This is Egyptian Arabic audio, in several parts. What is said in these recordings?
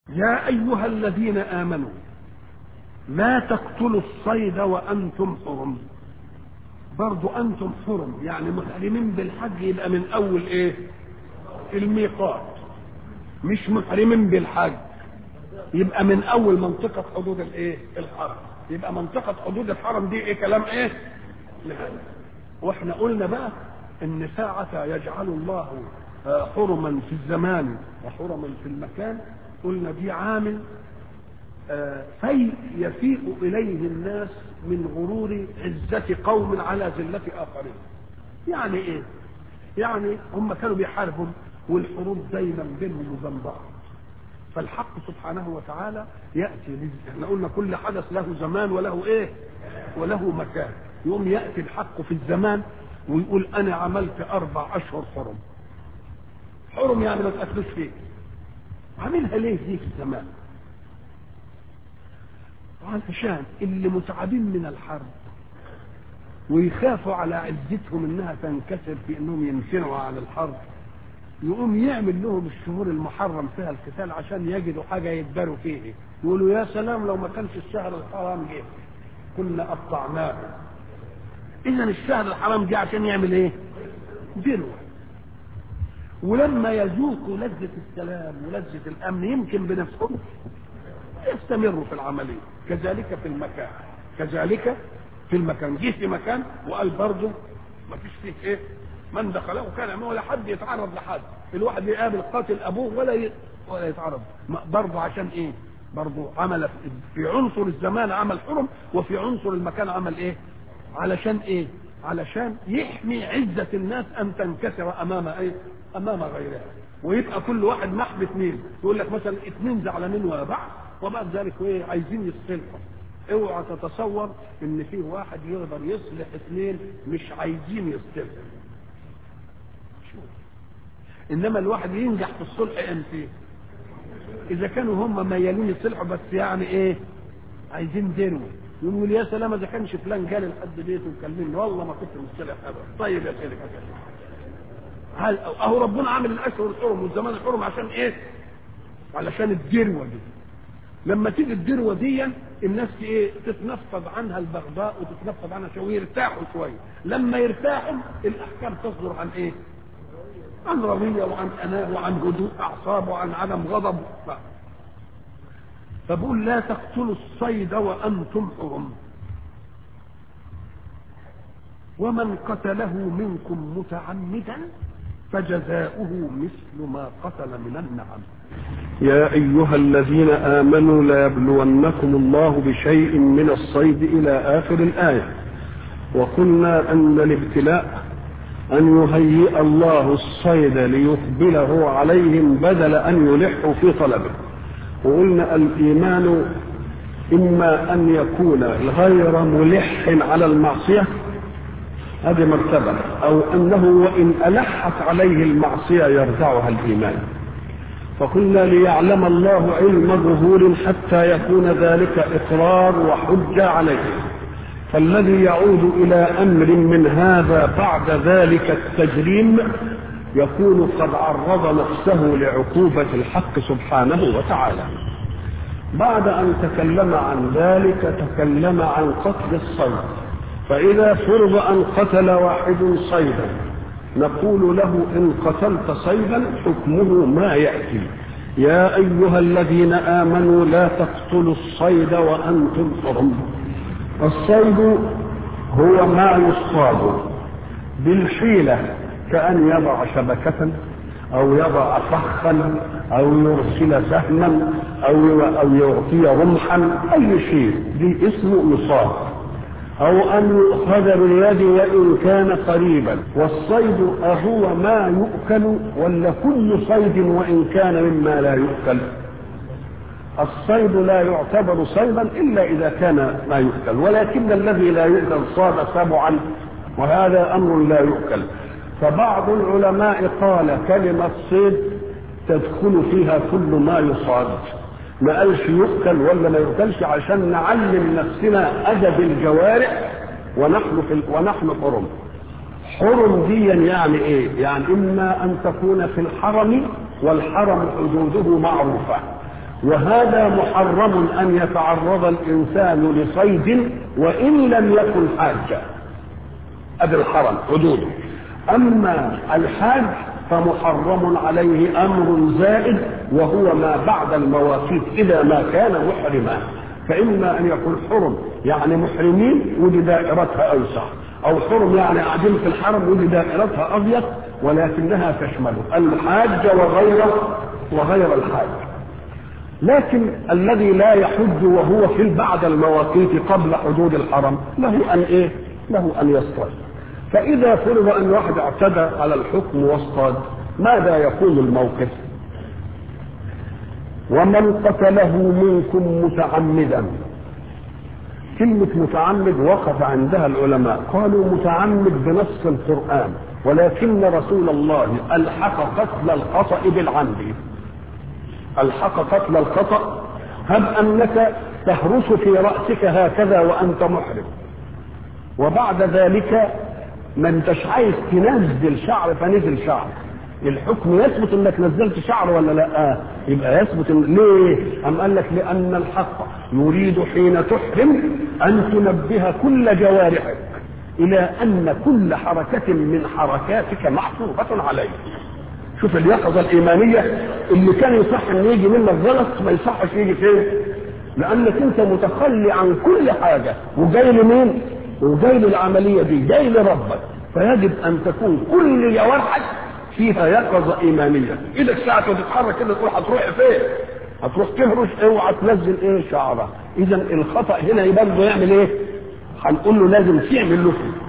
يا أيها الذين آمنوا لا تقتلوا الصيد وأنتم حرم برضو أنتم حرم يعني محرمين بالحج يبقى من أول إيه الميقات مش محرمين بالحج يبقى من أول منطقة حدود الإيه الحرم يبقى منطقة حدود الحرم دي إيه كلام إيه نهاية واحنا قلنا بقى ان ساعة يجعل الله حرما في الزمان وحرما في المكان قلنا دي عامل في يفيء اليه الناس من غرور عزة قوم على ذلة اخرين يعني ايه يعني هم كانوا بيحاربوا والحروب دايما بينهم وبين بعض فالحق سبحانه وتعالى ياتي احنا قلنا كل حدث له زمان وله ايه وله مكان يقوم ياتي الحق في الزمان ويقول انا عملت اربع اشهر حرم حرم يعني ما تقتلوش فيه عاملها ليه دي في الزمان علشان اللي متعبين من الحرب ويخافوا على عزتهم انها تنكسر في انهم يمتنعوا عن الحرب يقوم يعمل لهم الشهور المحرم فيها القتال عشان يجدوا حاجه يدبروا فيه يقولوا يا سلام لو ما كانش الشهر الحرام جه كنا قطعناه اذا الشهر الحرام جه عشان يعمل ايه دروه ولما يذوقوا لذة السلام ولذة الأمن يمكن بنفسهم يستمروا في العملية كذلك في المكان كذلك في المكان جه في مكان وقال برضه ما فيش فيه ايه من دخله كان ولا حد يتعرض لحد الواحد يقابل قاتل ابوه ولا ي... ولا يتعرض برضه عشان ايه برضه عمل في عنصر الزمان عمل حرم وفي عنصر المكان عمل ايه علشان ايه علشان يحمي عزة الناس ان تنكسر امام ايه امام غيرها ويبقى كل واحد محب اثنين يقول لك مثلا اثنين زعلانين ورا بعض وبعد ذلك ايه عايزين يصلحوا اوعى تتصور ان فيه واحد يقدر يصلح اثنين مش عايزين يصلحوا انما الواحد ينجح في الصلح امتى اذا كانوا هم ميالين يصلحوا بس يعني ايه عايزين دينه يقول يا سلام اذا كانش فلان جالي لحد بيته وكلمني والله ما كنت مصلح ابدا طيب يا سيدي هل اهو ربنا عامل الاشهر الحرم والزمان الحرم عشان ايه علشان الدروه دي لما تيجي الدروه دي الناس ايه تتنفض عنها البغضاء وتتنفض عنها شويه يرتاحوا شويه لما يرتاحوا الاحكام تصدر عن ايه عن روية وعن أناة وعن هدوء أعصاب وعن عدم غضب فبقول لا تقتلوا الصيد وأنتم حرم ومن قتله منكم متعمدا فجزاؤه مثل ما قتل من النعم يا أيها الذين آمنوا ليبلونكم الله بشيء من الصيد إلى آخر الآية وقلنا أن الابتلاء أن يهيئ الله الصيد ليقبله عليهم بدل أن يلحوا في طلبه وقلنا الإيمان إما أن يكون غير ملح على المعصية هذه مرتبة أو أنه وإن ألحت عليه المعصية يرجعها الإيمان فقلنا ليعلم الله علم ظهور حتى يكون ذلك إقرار وحجة عليه فالذي يعود إلى أمر من هذا بعد ذلك التجريم يكون قد عرض نفسه لعقوبة الحق سبحانه وتعالى بعد أن تكلم عن ذلك تكلم عن قتل الصيد فإذا فرض أن قتل واحد صيدا نقول له إن قتلت صيدا حكمه ما يأتي يا أيها الذين آمنوا لا تقتلوا الصيد وأنتم حرم الصيد هو ما يصطاد بالحيلة كأن يضع شبكة أو يضع فخا أو يرسل سهما أو أو يعطي رمحا أي شيء دي اسمه مصاد أو أن يؤخذ باليد وإن كان قريبا والصيد أهو ما يؤكل ولا كل صيد وإن كان مما لا يؤكل الصيد لا يعتبر صيدا الا اذا كان ما يؤكل ولكن الذي لا يؤكل صاد سبعا وهذا امر لا يؤكل فبعض العلماء قال كلمه صيد تدخل فيها كل ما يصاد ما قالش يؤكل ولا ما يؤكلش عشان نعلم نفسنا ادب الجوارح ونحن في ونحن حرم حرم دي يعني ايه يعني اما ان تكون في الحرم والحرم حدوده معروفه وهذا محرم أن يتعرض الإنسان لصيد وإن لم يكن حاجة أدي الحرم حدوده أما الحاج فمحرم عليه أمر زائد وهو ما بعد المواقيت إذا ما كان محرما فإما أن يكون حرم يعني محرمين ودي دائرتها أوسع أو حرم يعني قاعدين في الحرم ودي دائرتها أضيق ولكنها تشمل الحاج وغيره وغير الحاج لكن الذي لا يحج وهو في بعد المواقيت قبل حدود الحرم له ان ايه؟ له ان يصطاد. فاذا فرض ان واحد اعتدى على الحكم واصطاد ماذا يكون الموقف؟ ومن قتله منكم متعمدا كلمة متعمد وقف عندها العلماء قالوا متعمد بنص القرآن ولكن رسول الله ألحق قتل الخطأ بالعمد الحق قتل الخطا هب انك تهرس في راسك هكذا وانت محرم وبعد ذلك ما انتش عايز تنزل شعر فنزل شعر الحكم يثبت انك نزلت شعر ولا لا آه. يبقى يثبت إن... ليه ام قال لك لان الحق يريد حين تحرم ان تنبه كل جوارحك الى ان كل حركه من حركاتك محسوبه عليك شوف اليقظة الإيمانية اللي كان يصح إن يجي منك غلط ما يصحش يجي فين؟ لأنك أنت متخلي عن كل حاجة وجاي لمين؟ وجاي للعملية دي، جاي لربك، فيجب أن تكون كل جوارحك فيها يقظة إيمانية، إيدك ساعة ما تتحرك كده تقول هتروح فين؟ هتروح تهرش اوعى تنزل ايه شعرها، إذا الخطأ هنا برضه يعمل ايه؟ هنقول له لازم تعمل له فيه.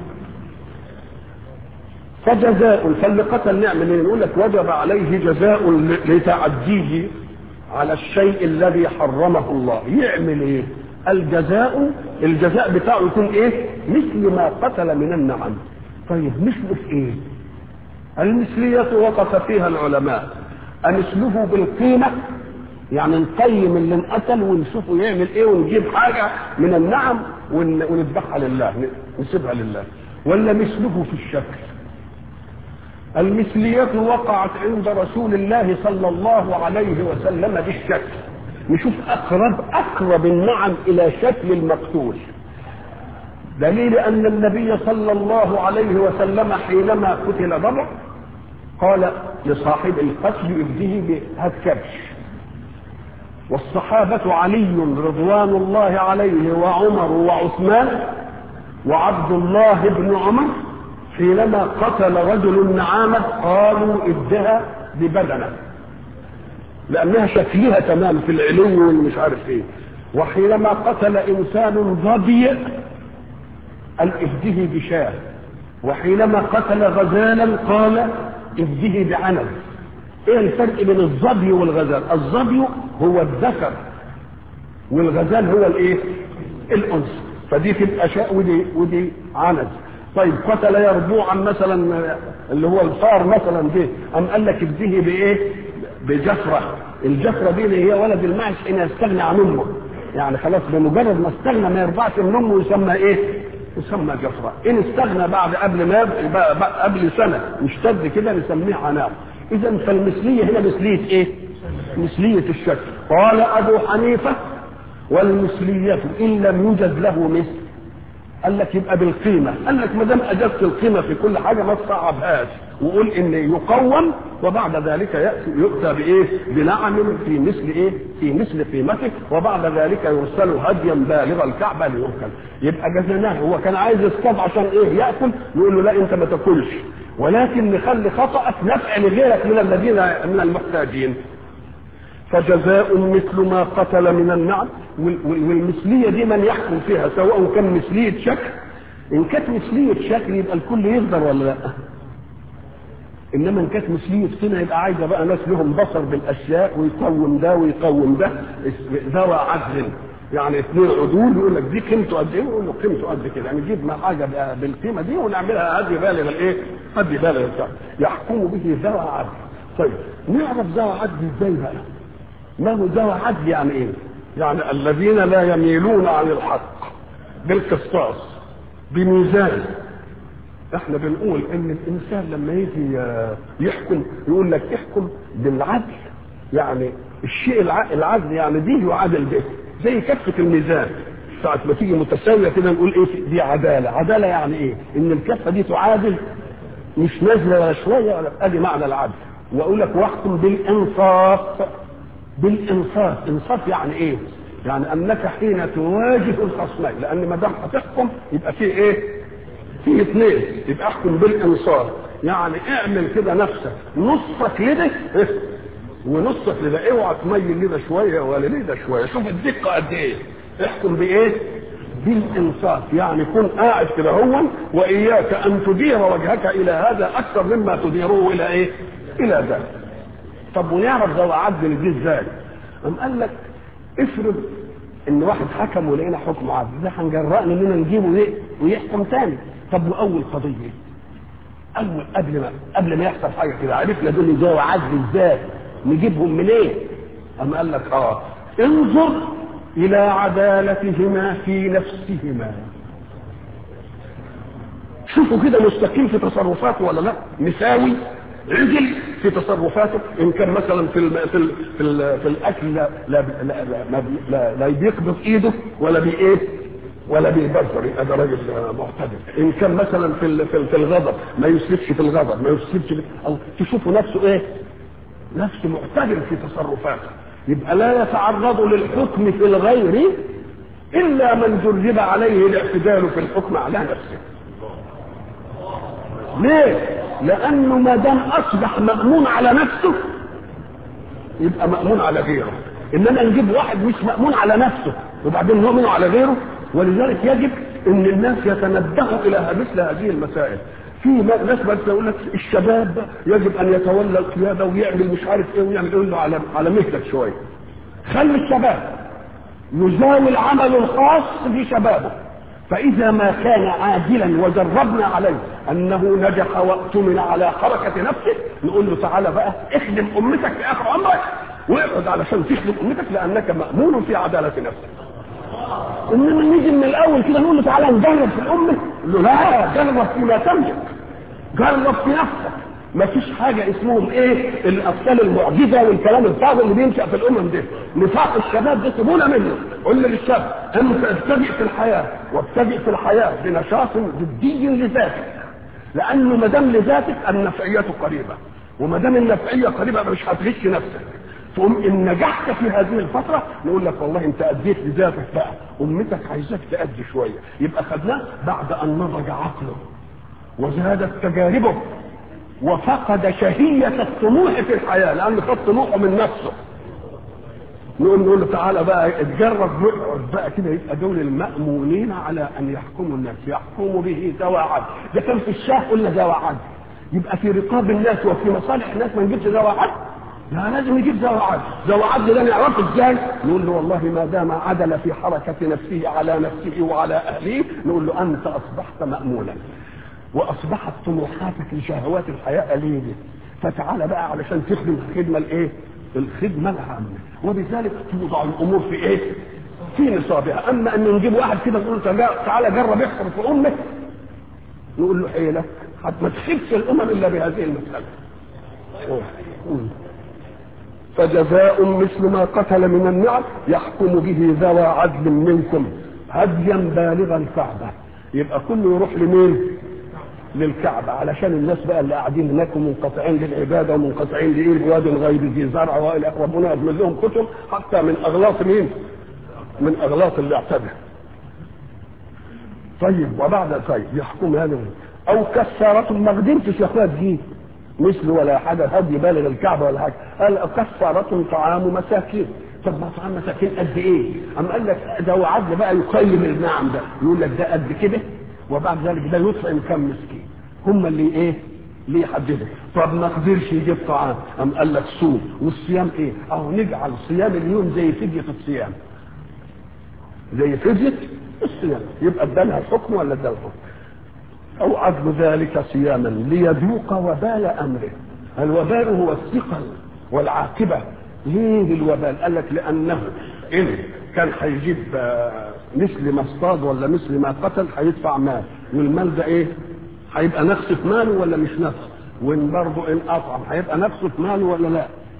فجزاء فاللي قتل نعمل ايه؟ يقول لك وجب عليه جزاء لتعديه على الشيء الذي حرمه الله، يعمل ايه؟ الجزاء الجزاء بتاعه يكون ايه؟ مثل ما قتل من النعم. طيب مثله في ايه؟ المثلية وقف فيها العلماء أمثله بالقيمة يعني نقيم اللي انقتل ونشوفه يعمل ايه ونجيب حاجة من النعم ونذبحها لله نسيبها لله ولا مثله في الشكل المثلية وقعت عند رسول الله صلى الله عليه وسلم بالشكل نشوف أقرب أقرب النعم إلى شكل المقتول دليل أن النبي صلى الله عليه وسلم حينما قتل ضبع قال لصاحب القتل ابده بهات كبش والصحابة علي رضوان الله عليه وعمر وعثمان وعبد الله بن عمر حينما قتل رجل نعامة قالوا ادها ببدنه لأنها شكلها تمام في العلو والمش عارف ايه وحينما قتل إنسان ظبي قال افده بشاه وحينما قتل غزالا قال افده بعنب ايه الفرق بين الظبي والغزال الظبي هو الذكر والغزال هو الايه الانثى فدي تبقى شاء ودي ودي عنز طيب قتل يربوعا مثلا اللي هو الفار مثلا ده ام قال لك ابده بايه بجفره الجفره دي اللي هي ولد المعش ان يستغني عن امه يعني خلاص بمجرد ما استغنى ما يرضعش من امه يسمى ايه يسمى جفرة إن استغنى بعد قبل ما قبل سنة اشتد كده نسميه عناق إذا فالمثلية هنا مثلية إيه؟ مثلية الشكل قال أبو حنيفة والمثلية إن لم يوجد له مثل قال لك يبقى بالقيمة قال لك ما دام أجزت القيمة في كل حاجة ما تصعبهاش وقول إن يقوم وبعد ذلك يأتي يؤتى بإيه؟ بنعم في مثل إيه؟ في مثل قيمته وبعد ذلك يرسل هديا بالغ الكعبة ليؤكل يبقى جزيناه هو كان عايز يصطاد عشان إيه؟ يأكل نقول له لا أنت ما تاكلش ولكن نخلي خطأك نفع لغيرك من الذين من المحتاجين فجزاء مثل ما قتل من النعم والمثليه دي من يحكم فيها سواء كان مثليه شكل ان كانت مثليه شكل يبقى الكل يقدر ولا لا انما ان كانت مثليه سنه يبقى عايزه بقى ناس لهم بصر بالاشياء ويقوم ده ويقوم ده ذوى عدل يعني اثنين عدول يقول لك دي قيمته قد ايه يقول له قيمته قد كده يعني نجيب حاجه بالقيمه دي ونعملها هدي بالغ الايه؟ هدي بالغ يحكم به ذوى عدل طيب نعرف ذوى عدل ازاي بقى؟ ما هو ذوى عدل يعني ايه؟ يعني الذين لا يميلون عن الحق بالقسطاس بميزان احنا بنقول ان الانسان لما يجي يحكم يقول لك احكم بالعدل يعني الشيء الع- العدل يعني دي يعادل ده زي كفه الميزان ساعة ما تيجي متساوية كده نقول ايه دي عدالة، عدالة يعني ايه؟ إن الكفة دي تعادل مش نازلة ولا شوية ولا ادي معنى العدل، وأقول لك واحكم بالإنصاف بالإنصاف، إنصاف يعني إيه؟ يعني أنك حين تواجه الخصمين، لأن ما دام هتحكم يبقى في إيه؟ في اثنين، يبقى احكم بالإنصاف، يعني اعمل كده نفسك نصك لده إيه؟ ونصك لده اوعى تميل لده شويه ولا لده شويه شوف الدقه قد ايه احكم بايه بالانصاف يعني كن قاعد كده هو واياك ان تدير وجهك الى هذا اكثر مما تديره الى ايه الى ذاك طب ونعرف ده عدل دي ازاي قام قال لك افرض ان واحد حكم ولقينا حكم عدل ده هنجرأنا اننا نجيبه ايه ويحكم تاني طب واول قضيه اول قبل ما قبل ما يحصل حاجه كده عرفنا دول ازاي وعدل ازاي نجيبهم منين إيه؟ اما قال لك اه انظر الى عدالتهما في نفسهما شوفوا كده مستقيم في تصرفاته ولا لا مساوي عدل في تصرفاته ان كان مثلا في الم... في ال... في, ال... في الاكل لا لا لا, لا, لا, لا, لا بيقبض ايده ولا بايه ولا بيبذر يبقى ده راجل معتدل ان كان مثلا في ال... في, في الغضب ما يسلبش في الغضب ما يسلبش في... أو تشوفوا نفسه ايه نفسه معتدل في تصرفاته يبقى لا يتعرض للحكم في الغير الا من جرب عليه الاعتدال في الحكم على نفسه ليه لانه ما دام اصبح مامون على نفسه يبقى مامون على غيره انما نجيب واحد مش مامون على نفسه وبعدين نؤمن على غيره ولذلك يجب ان الناس يتنبهوا الى مثل هذه المسائل في ناس بس يقول لك الشباب يجب ان يتولى القياده ويعمل مش عارف ايه ويعمل يقول له على على مهلك شويه خلي الشباب يزاوي العمل الخاص في شبابه فإذا ما كان عاجلا وجربنا عليه أنه نجح واؤتمن على حركة نفسه نقول له تعالى بقى اخدم أمتك في آخر عمرك واقعد علشان تخدم أمتك لأنك مأمون في عدالة نفسك انما نيجي من الاول كده نقول له تعالى نجرب في الامه نقول له لا جرب فيما تملك جرب في نفسك ما فيش حاجة اسمهم ايه الأطفال المعجزة والكلام الفاضي اللي بينشأ في الأمم دي نفاق الشباب ده سيبونا منه قل للشاب أنت ابتدئ في الحياة وابتدئ في الحياة بنشاط جدي لذاتك لأنه ما دام لذاتك النفعية قريبة وما دام النفعية قريبة مش هتغش نفسك تقوم ان نجحت في هذه الفتره نقول لك والله انت اديت لذاتك بقى امتك عايزاك تادي شويه يبقى خدناه بعد ان نضج عقله وزادت تجاربه وفقد شهية الطموح في الحياة لأن خد طموحه من نفسه نقول نقول له تعالى بقى اتجرب واقعد بقى كده يبقى دول المأمونين على أن يحكموا الناس يحكموا به ذوى عدل ده كان في الشاه قلنا ذوى عدل يبقى في رقاب الناس وفي مصالح الناس ما نجيبش ذوى عدل لا لازم نجيب ذوى عدل ذوى عدل ده نعرفه ازاي نقول له والله ما دام عدل في حركة نفسه على نفسه وعلى أهله نقول له أنت أصبحت مأمونا واصبحت طموحاتك لشهوات الحياه قليله فتعال بقى علشان تخدم الخدمه الايه؟ الخدمه العامه وبذلك توضع الامور في ايه؟ في نصابها اما ان نجيب واحد كده نقول له تعالى جرب احفر في امك نقول له حيلك ما تسيبش الامم الا بهذه المساله فجزاء مثل ما قتل من النعم يحكم به ذوى عدل منكم هديا بالغ الكعبه يبقى كله يروح لمين؟ للكعبة علشان الناس بقى اللي قاعدين هناك منقطعين للعبادة ومنقطعين لإيه بواد غير ذي زرع وإلى ربنا يضمن لهم كتب حتى من أغلاط مين؟ من أغلاط اللي اعتدى. طيب وبعد طيب يحكم هذا أو كفارة ما قدرتش يا أخويا تجيب مثل ولا حاجة هدي بالغ الكعبة ولا حاجة قال كفارة طعام مساكين طب ما طعام مساكين قد ايه؟ أما قال لك ده وعد بقى يقيم النعم ده يقول لك ده قد كده وبعد ذلك ده يطعم كم مسكين هم اللي ايه اللي يحددوا طب ما قدرش يجيب طعام ام قال لك صوم والصيام ايه اهو نجعل صيام اليوم زي فدية الصيام زي فدية الصيام يبقى ادالها الحكم ولا ادالها الحكم او عدل ذلك صياما ليذوق وبال امره الوبال هو الثقل والعاقبه ليه الوبال قال لك لانه ان كان هيجيب مثل ما اصطاد ولا مثل ما قتل هيدفع مال والمال ده ايه هيبقى نقص في ماله ولا مش نقص وان برضه ان اطعم هيبقى نقص في ماله ولا لا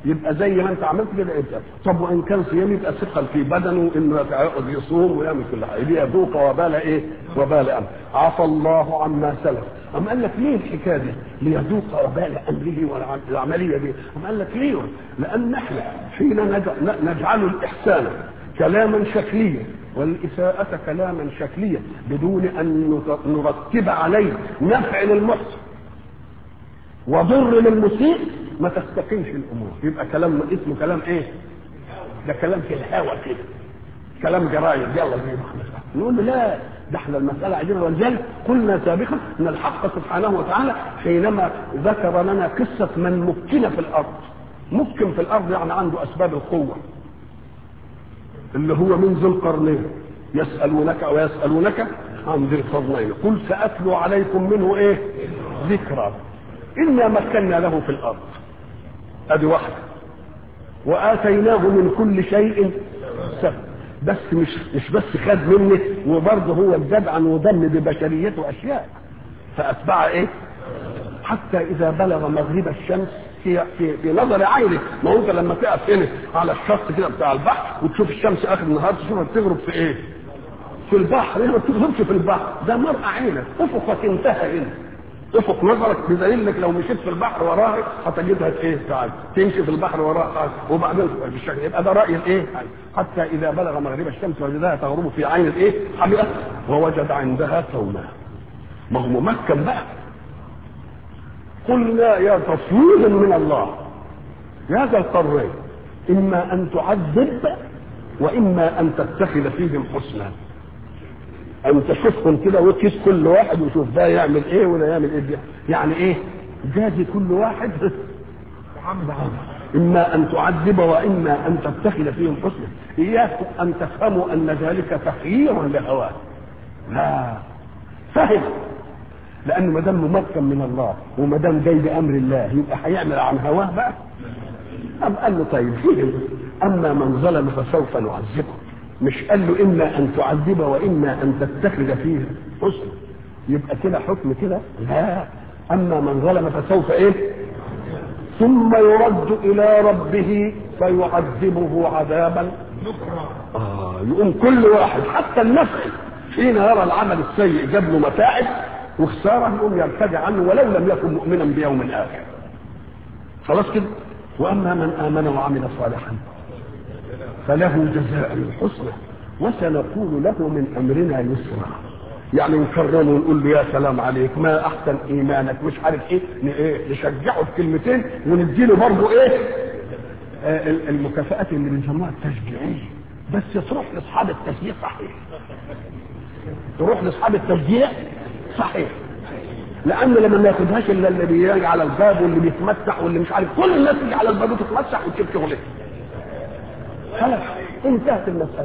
يبقى زي ما انت عملت كده انت طب وان كان صيام يبقى ثقل في بدنه انه يقعد يصوم ويعمل كل حاجه ليذوق وبال ايه؟ وبال امر عفى الله عما سلف أم قال لك ليه الحكايه دي؟ ليذوق وبال امره والعمليه دي أم قال لك ليه؟ لان احنا حين نج- نجعل الاحسان كلاما شكليا والإساءة كلاما شكليا بدون أن نت- نرتب عليه نفع للمحسن وضر للمسيء ما تستقيمش الامور يبقى كلام اسمه كلام ايه ده كلام في الهوى كده كلام جرايد يلا زي ما احنا نقول له لا ده احنا المساله عندنا ولذلك قلنا سابقا ان الحق سبحانه وتعالى حينما ذكر لنا قصه من مكن في الارض مكن في الارض يعني عنده اسباب القوه اللي هو من ذو القرنين يسالونك ويسالونك عن ذي القرنين قل ساتلو عليكم منه ايه ذكرى انا مكنا له في الارض ادي واحده واتيناه من كل شيء سبب بس مش مش بس خد مني وبرضه هو ازداد عن وضم ببشريته اشياء فاتبع ايه حتى اذا بلغ مغرب الشمس في في في نظر عينك ما هو انت لما تقف هنا على الشط كده بتاع البحر وتشوف الشمس اخر النهار تشوفها بتغرب في ايه؟ في البحر هي ما بتغربش في البحر ده مرأى عينك افقك انتهى هنا افق نظرك بدليل انك لو مشيت في البحر وراها هتجدها ايه تعال تمشي في البحر وراها وبعدين بالشكل يبقى ده راي الايه حتى اذا بلغ مغرب الشمس وجدها تغرب في عين الايه حمئه ووجد عندها ثوما ما هو ممكن بقى قلنا يا تصوير من الله يا ذا القرين اما ان تعذب واما ان تتخذ فيهم حسنا ان تشوفهم كده وتقيس كل واحد وشوف ده يعمل ايه ولا يعمل ايه ده. يعني ايه جازي كل واحد اما ان تعذب واما ان تتخذ فيهم حسنا اياكم ان تفهموا ان ذلك تخيير لهواه لا فهم لانه ما دام ممكن من الله وما دام جاي بامر الله يبقى هيعمل عن هواه بقى أم قال له طيب فهم اما من ظلم فسوف نعذبه مش قال له اما ان تعذب واما ان تتخذ فيه حسن يبقى كده حكم كده لا اما من ظلم فسوف ايه ثم يرد الى ربه فيعذبه عذابا آه يقوم كل واحد حتى النفس حين يرى العمل السيء جاب له متاعب وخساره يقوم يرتدع عنه ولو لم يكن مؤمنا بيوم اخر خلاص كده واما من امن وعمل صالحا فله جزاء الحسنى وسنقول له من امرنا يسرا يعني نكرمه ونقول له يا سلام عليك ما احسن ايمانك مش عارف ايه ن- ايه نشجعه بكلمتين ونديله برضه ايه آه ال- المكافآت اللي بنسموها التشجيعيه بس تروح لاصحاب التشجيع صحيح تروح لاصحاب التشجيع صحيح لان لما ما ياخدهاش الا اللي بيجي على الباب واللي بيتمتع واللي مش عارف كل الناس تيجي على الباب وتتمتع وتشوف شغلها خلاص انتهت المسألة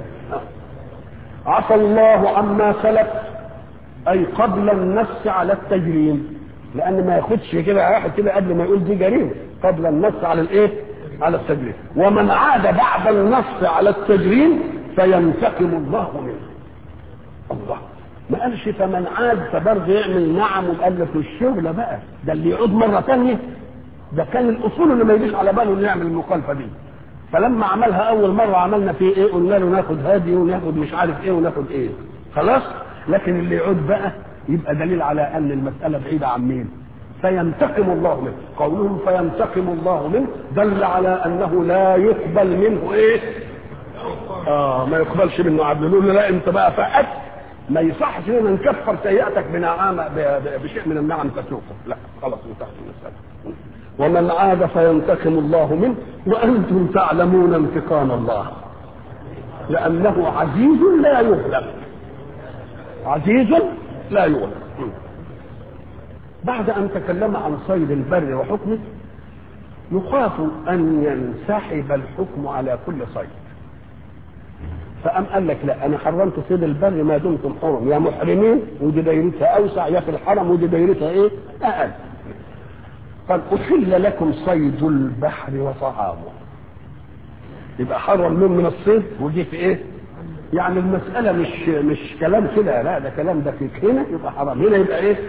عفى الله عما سلف أي قبل النص على التجريم لأن ما ياخدش كده واحد كده قبل ما يقول دي جريمة قبل النص على الإيه؟ على التجريم ومن عاد بعد النص على التجريم فينتقم الله منه الله ما قالش فمن عاد فبرضه يعمل نعم وقال له في الشغل بقى ده اللي يعود مرة ثانية ده كان الأصول اللي ما يجيش على باله إنه يعمل المخالفة دي فلما عملها اول مره عملنا فيه ايه قلنا له ناخد هادي وناخد مش عارف ايه وناخد ايه خلاص لكن اللي يعود بقى يبقى دليل على ان المساله بعيده عن مين فينتقم الله منه قولهم فينتقم الله منه دل على انه لا يقبل منه ايه اه ما يقبلش منه عدل نقول له لا انت بقى فقدت ما يصحش لنا نكفر سيئتك بنعامه ب- ب- بشيء من النعم تسوقه لا خلاص انتهت المساله ومن عاد فينتقم الله منه وانتم تعلمون انتقام الله لانه عزيز لا يغلب عزيز لا يغلب بعد ان تكلم عن صيد البر وحكمه يخاف ان ينسحب الحكم على كل صيد فقام قال لك لا انا حرمت صيد البر ما دمتم حرم يا محرمين ودي دايرتها اوسع يا في الحرم ودي دايرتها ايه اقل قال أحل لكم صيد البحر وطعامه يبقى حرم من من الصيد ودي في ايه يعني المسألة مش مش كلام كده لا ده كلام دقيق هنا يبقى حرام هنا يبقى ايه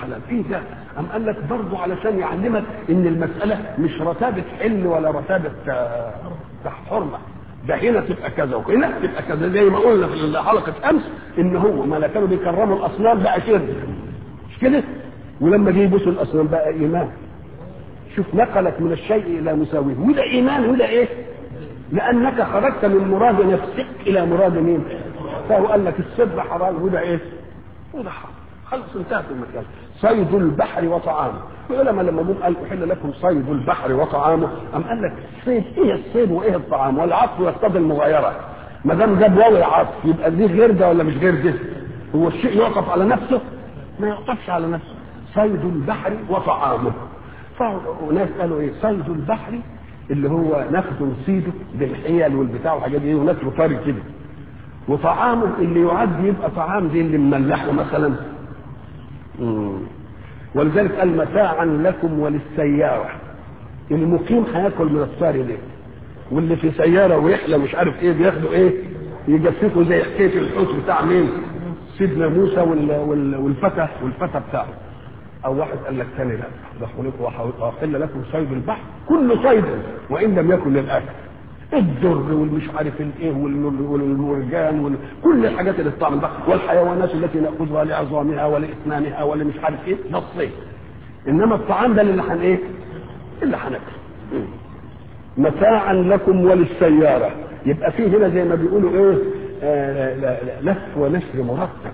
حلال ايه ده ام قال لك برضه علشان يعلمك ان المساله مش رتابه حل ولا رتابه آه، حرمه ده هنا تبقى كذا وهنا تبقى كذا زي ما قلنا في حلقه امس ان هو ما لا كانوا بيكرموا الاصنام بقى شرك مش كده ولما جه يبوسوا الاصنام بقى ايمان شوف نقلك من الشيء الى مساويه وده ايمان وده ايه لانك خرجت من مراد نفسك الى مراد مين فهو قال لك الصدق حرام وده ايه وده حرام خلص انتهت المسألة صيد البحر وطعامه العلماء لما جم قال احل لكم صيد البحر وطعامه ام قال لك صيد ايه الصيد وايه الطعام والعطف يقتضي المغايره ما دام جاب واو العطف يبقى دي غير ده ولا مش غير ده هو الشيء يعطف على نفسه ما يعطفش على نفسه صيد البحر وطعامه فناس قالوا ايه صيد البحر اللي هو ناخده نصيده بالحيل والبتاع والحاجات دي وناكله طري كده وطعامه اللي يعد يبقى طعام زي اللي مملحه مثلا مم. ولذلك قال متاعا لكم وللسيارة المقيم هياكل من الطاري ده واللي في سيارة ويحلى مش عارف ايه بياخدوا ايه يجففوا زي حكاية الحوت بتاع مين سيدنا موسى وال... وال... والفتى والفتى بتاعه او واحد قال لك ثاني لا ده خلق واحل لكم صيد البحر كل صيد وان لم يكن للاكل الدر والمش عارف الايه وال- والمرجان وال... كل الحاجات اللي بتطلع من البحر والحيوانات التي ناخذها لعظامها ولاسنانها ولا مش عارف ايه ده الصيد انما الطعام ده اللي هن ايه؟ اللي هناكله متاعا لكم وللسياره يبقى فيه هنا زي ما بيقولوا ايه آه لا- لا- لف ونشر مرتب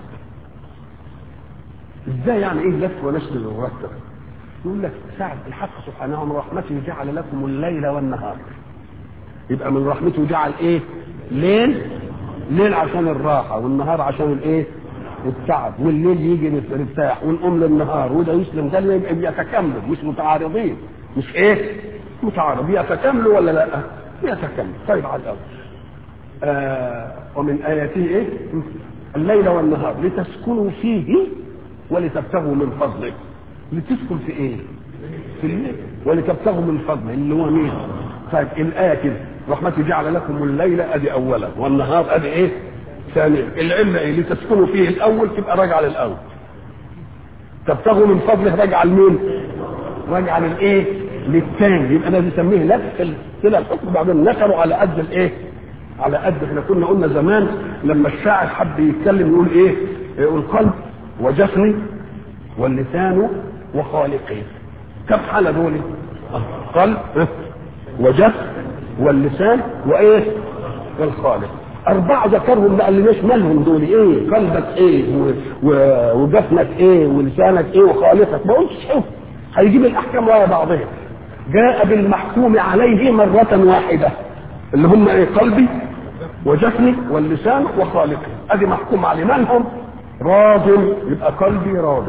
ازاي يعني ايه لف ونشر مرتب يقول لك ساعة الحق سبحانه من رحمته جعل لكم الليل والنهار يبقى من رحمته جعل ايه ليل ليل عشان الراحة والنهار عشان الايه التعب والليل يجي نرتاح ونقوم للنهار وده يسلم ده اللي يبقى بيتكمل مش متعارضين مش ايه متعارض يتكاملوا ولا لا يتكامل طيب على الاول آه ومن اياته ايه الليل والنهار لتسكنوا فيه ولتبتغوا من فضله لتسكن في ايه في الليل ولتبتغوا من فضله اللي هو مين طيب الايه كده رحمتي جعل لكم الليل ادي اولا والنهار ادي ايه ثانيا العله ايه لتسكنوا فيه الاول تبقى راجعه للاول تبتغوا من فضله راجعه لمين راجعه للايه للثاني يبقى ده بيسميه لف كده الحكم بعدين نشروا على قد الايه على قد احنا كنا قلنا زمان لما الشاعر حب يتكلم يقول ايه يقول قلب وجفني واللسان وخالقي كم حالة دول آه، قلب آه، وجف واللسان وايه والخالق أربعة ذكرهم ما قالناش مالهم دول إيه؟ قلبك إيه؟ و- و- وجفنك إيه؟ ولسانك إيه؟ وخالقك ما قلتش شوف هيجيب الأحكام ورا بعضها جاء بالمحكوم عليه مرة واحدة اللي هم إيه؟ قلبي وجفني واللسان وخالقي أدي محكوم عليه من هم؟ راض يبقى قلبي راض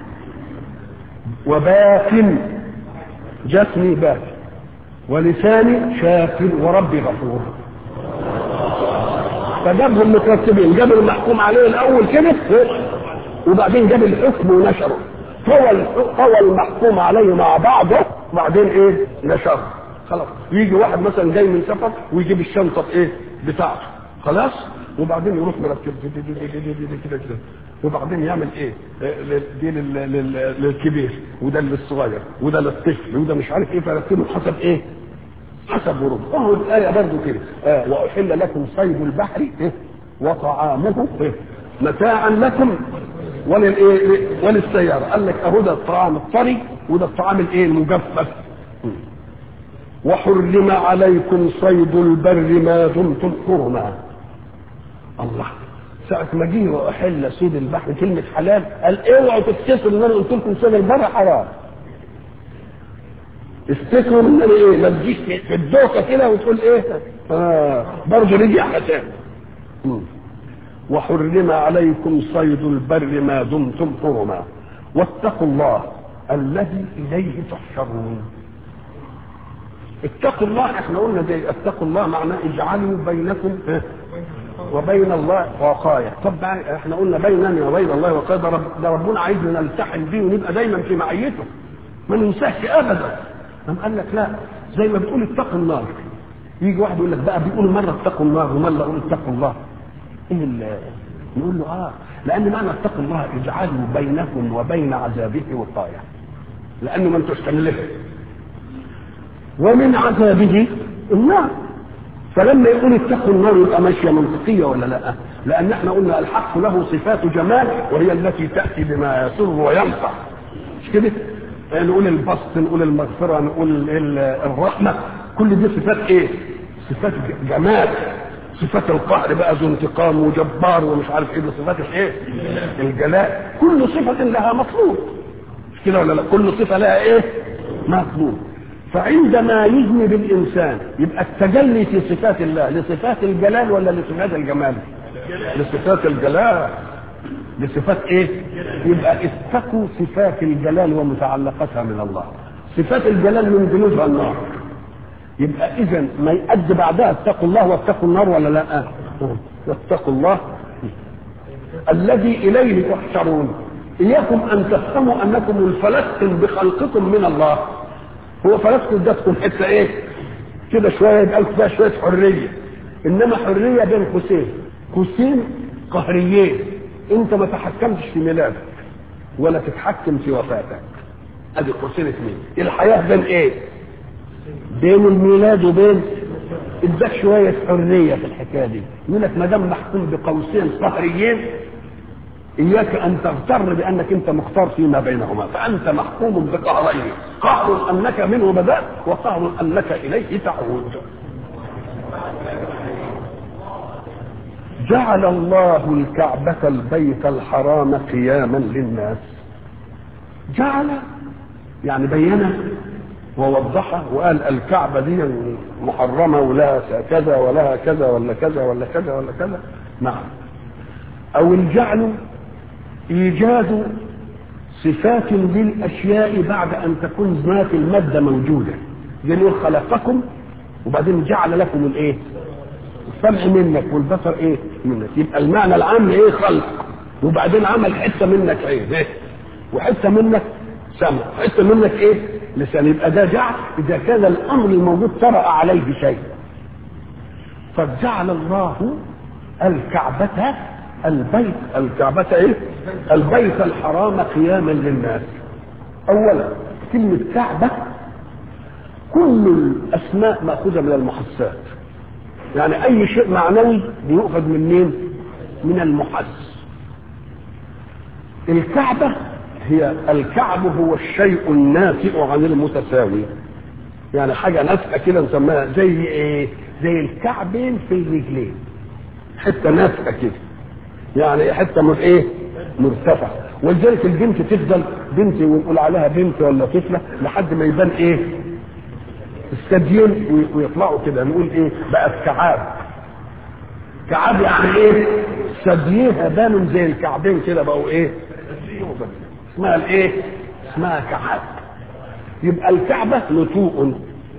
وباك جسمي باك ولساني شاكر وربي غفور فجابهم مترتبين جاب المحكوم عليه الاول كده وبعدين جاب الحكم ونشره طوى الح- طوى المحكوم عليه مع بعضه وبعدين ايه نشره خلاص يجي واحد مثلا جاي من سفر ويجيب الشنطه ايه بتاعته خلاص وبعدين يروح مرتب دي- دي- دي- دي- دي- دي- كده كده وبعدين يعمل ايه آه، دي لل- لل- للكبير وده للصغير وده للطفل وده مش عارف ايه فرتبه حسب ايه حسب ورود اهو الايه برضه كده آه واحل لكم صيد البحر إيه؟ وطعامه إيه؟ متاعا لكم وللايه وللسياره قال لك اهو ده الطعام الطري وده الطعام الايه المجفف وحرم عليكم صيد البر ما دمتم حرما الله ساعة ما جه وأحل صيد البحر كلمة حلال قال اوعوا تفتكروا ان انا قلت لكم صيد البر حرام افتكروا ان انا ايه ما تجيش في في الدوكه كده وتقول ايه اه برضه رجع حساب مم. وحرم عليكم صيد البر ما دمتم حرما واتقوا الله الذي اليه تحشرون اتقوا الله احنا قلنا زي اتقوا الله معناه اجعلوا بينكم إيه؟ وبين الله وقاية طب بقى احنا قلنا بيننا وبين الله وقاية ده, رب ده ربنا عايزنا نلتحم بيه ونبقى دايما في معيته ما ننساش ابدا قام قال لك لا زي ما بتقول اتقوا النار يجي واحد يقول لك بقى بيقول مره اتقوا النار ومره يقول اتقوا الله ايه ال- نقول له اه لان معنى اتقوا الله اجعلوا بينكم وبين عذابه وقايه لانه ما انتوش تكلفه ومن عذابه النار فلما يقول اتقوا النار يبقى ماشيه منطقيه ولا لا؟ لان احنا قلنا الحق له صفات جمال وهي التي تاتي بما يسر وينفع مش كده؟ نقول البسط نقول المغفره نقول الرحمه كل دي صفات ايه؟ صفات جمال صفات القهر بقى ذو انتقام وجبار ومش عارف ايه دي صفات الايه؟ الجلال كل صفه لها مطلوب مش كده ولا لا؟ كل صفه لها ايه؟ مطلوب فعندما يذنب الانسان يبقى التجلي في صفات الله لصفات الجلال ولا لصفات الجمال؟ لصفات الجلال لصفات ايه؟ يبقى اتقوا صفات الجلال ومتعلقاتها من الله. صفات الجلال من جنودها النار. يبقى اذا ما يؤدي بعدها اتقوا الله واتقوا النار ولا لا؟ واتقوا الله الذي اليه تحشرون. اياكم ان تفهموا انكم انفلتم بخلقكم من الله. هو فلتكم ادتكم حته ايه؟ كده شويه يبقى فيها شويه حريه. انما حريه بين قوسين. قوسين قهريين انت ما تحكمتش في ميلادك ولا تتحكم في وفاتك ادي قوسين اثنين الحياه بين ايه بين الميلاد وبين اداك شويه حريه في الحكايه دي يقول لك ما دام محكوم بقوسين قهريين اياك ان تغتر بانك انت مختار فيما بينهما فانت محكوم بقهرين قهر انك منه بدات وقهر انك اليه تعود جعل الله الكعبة البيت الحرام قياما للناس جعل يعني بينه ووضحه وقال الكعبة دي محرمة ولها كذا ولها كذا ولا كذا ولا كذا ولا كذا نعم أو الجعل إيجاد صفات للأشياء بعد أن تكون ذات المادة موجودة زي خلقكم وبعدين جعل لكم الإيه؟ السمع منك والبصر ايه منك يبقى المعنى العام ايه خلق وبعدين عمل حته منك عين ايه وحته منك سمع حته منك ايه لسان يبقى ده جعل اذا كان الامر الموجود طرأ عليه شيء فجعل الله الكعبة البيت الكعبة ايه البيت الحرام قياما للناس اولا كلمة كعبة كل الاسماء ماخوذة من المحسات يعني اي شيء معنوي بيؤخذ من مين من المحس الكعبة هي الكعب هو الشيء الناتئ عن المتساوي يعني حاجة ناتئة كده نسميها زي ايه زي الكعبين في الرجلين حتة ناتئة كده يعني حتة من ايه مرتفعة ولذلك البنت تفضل بنت ونقول عليها بنت ولا طفلة لحد ما يبان ايه الثديين ويطلعوا كده نقول ايه بقت كعاب كعاب يعني ايه ثدييها بانوا زي الكعبين كده بقوا ايه اسمها الايه اسمها كعاب يبقى الكعبة نتوء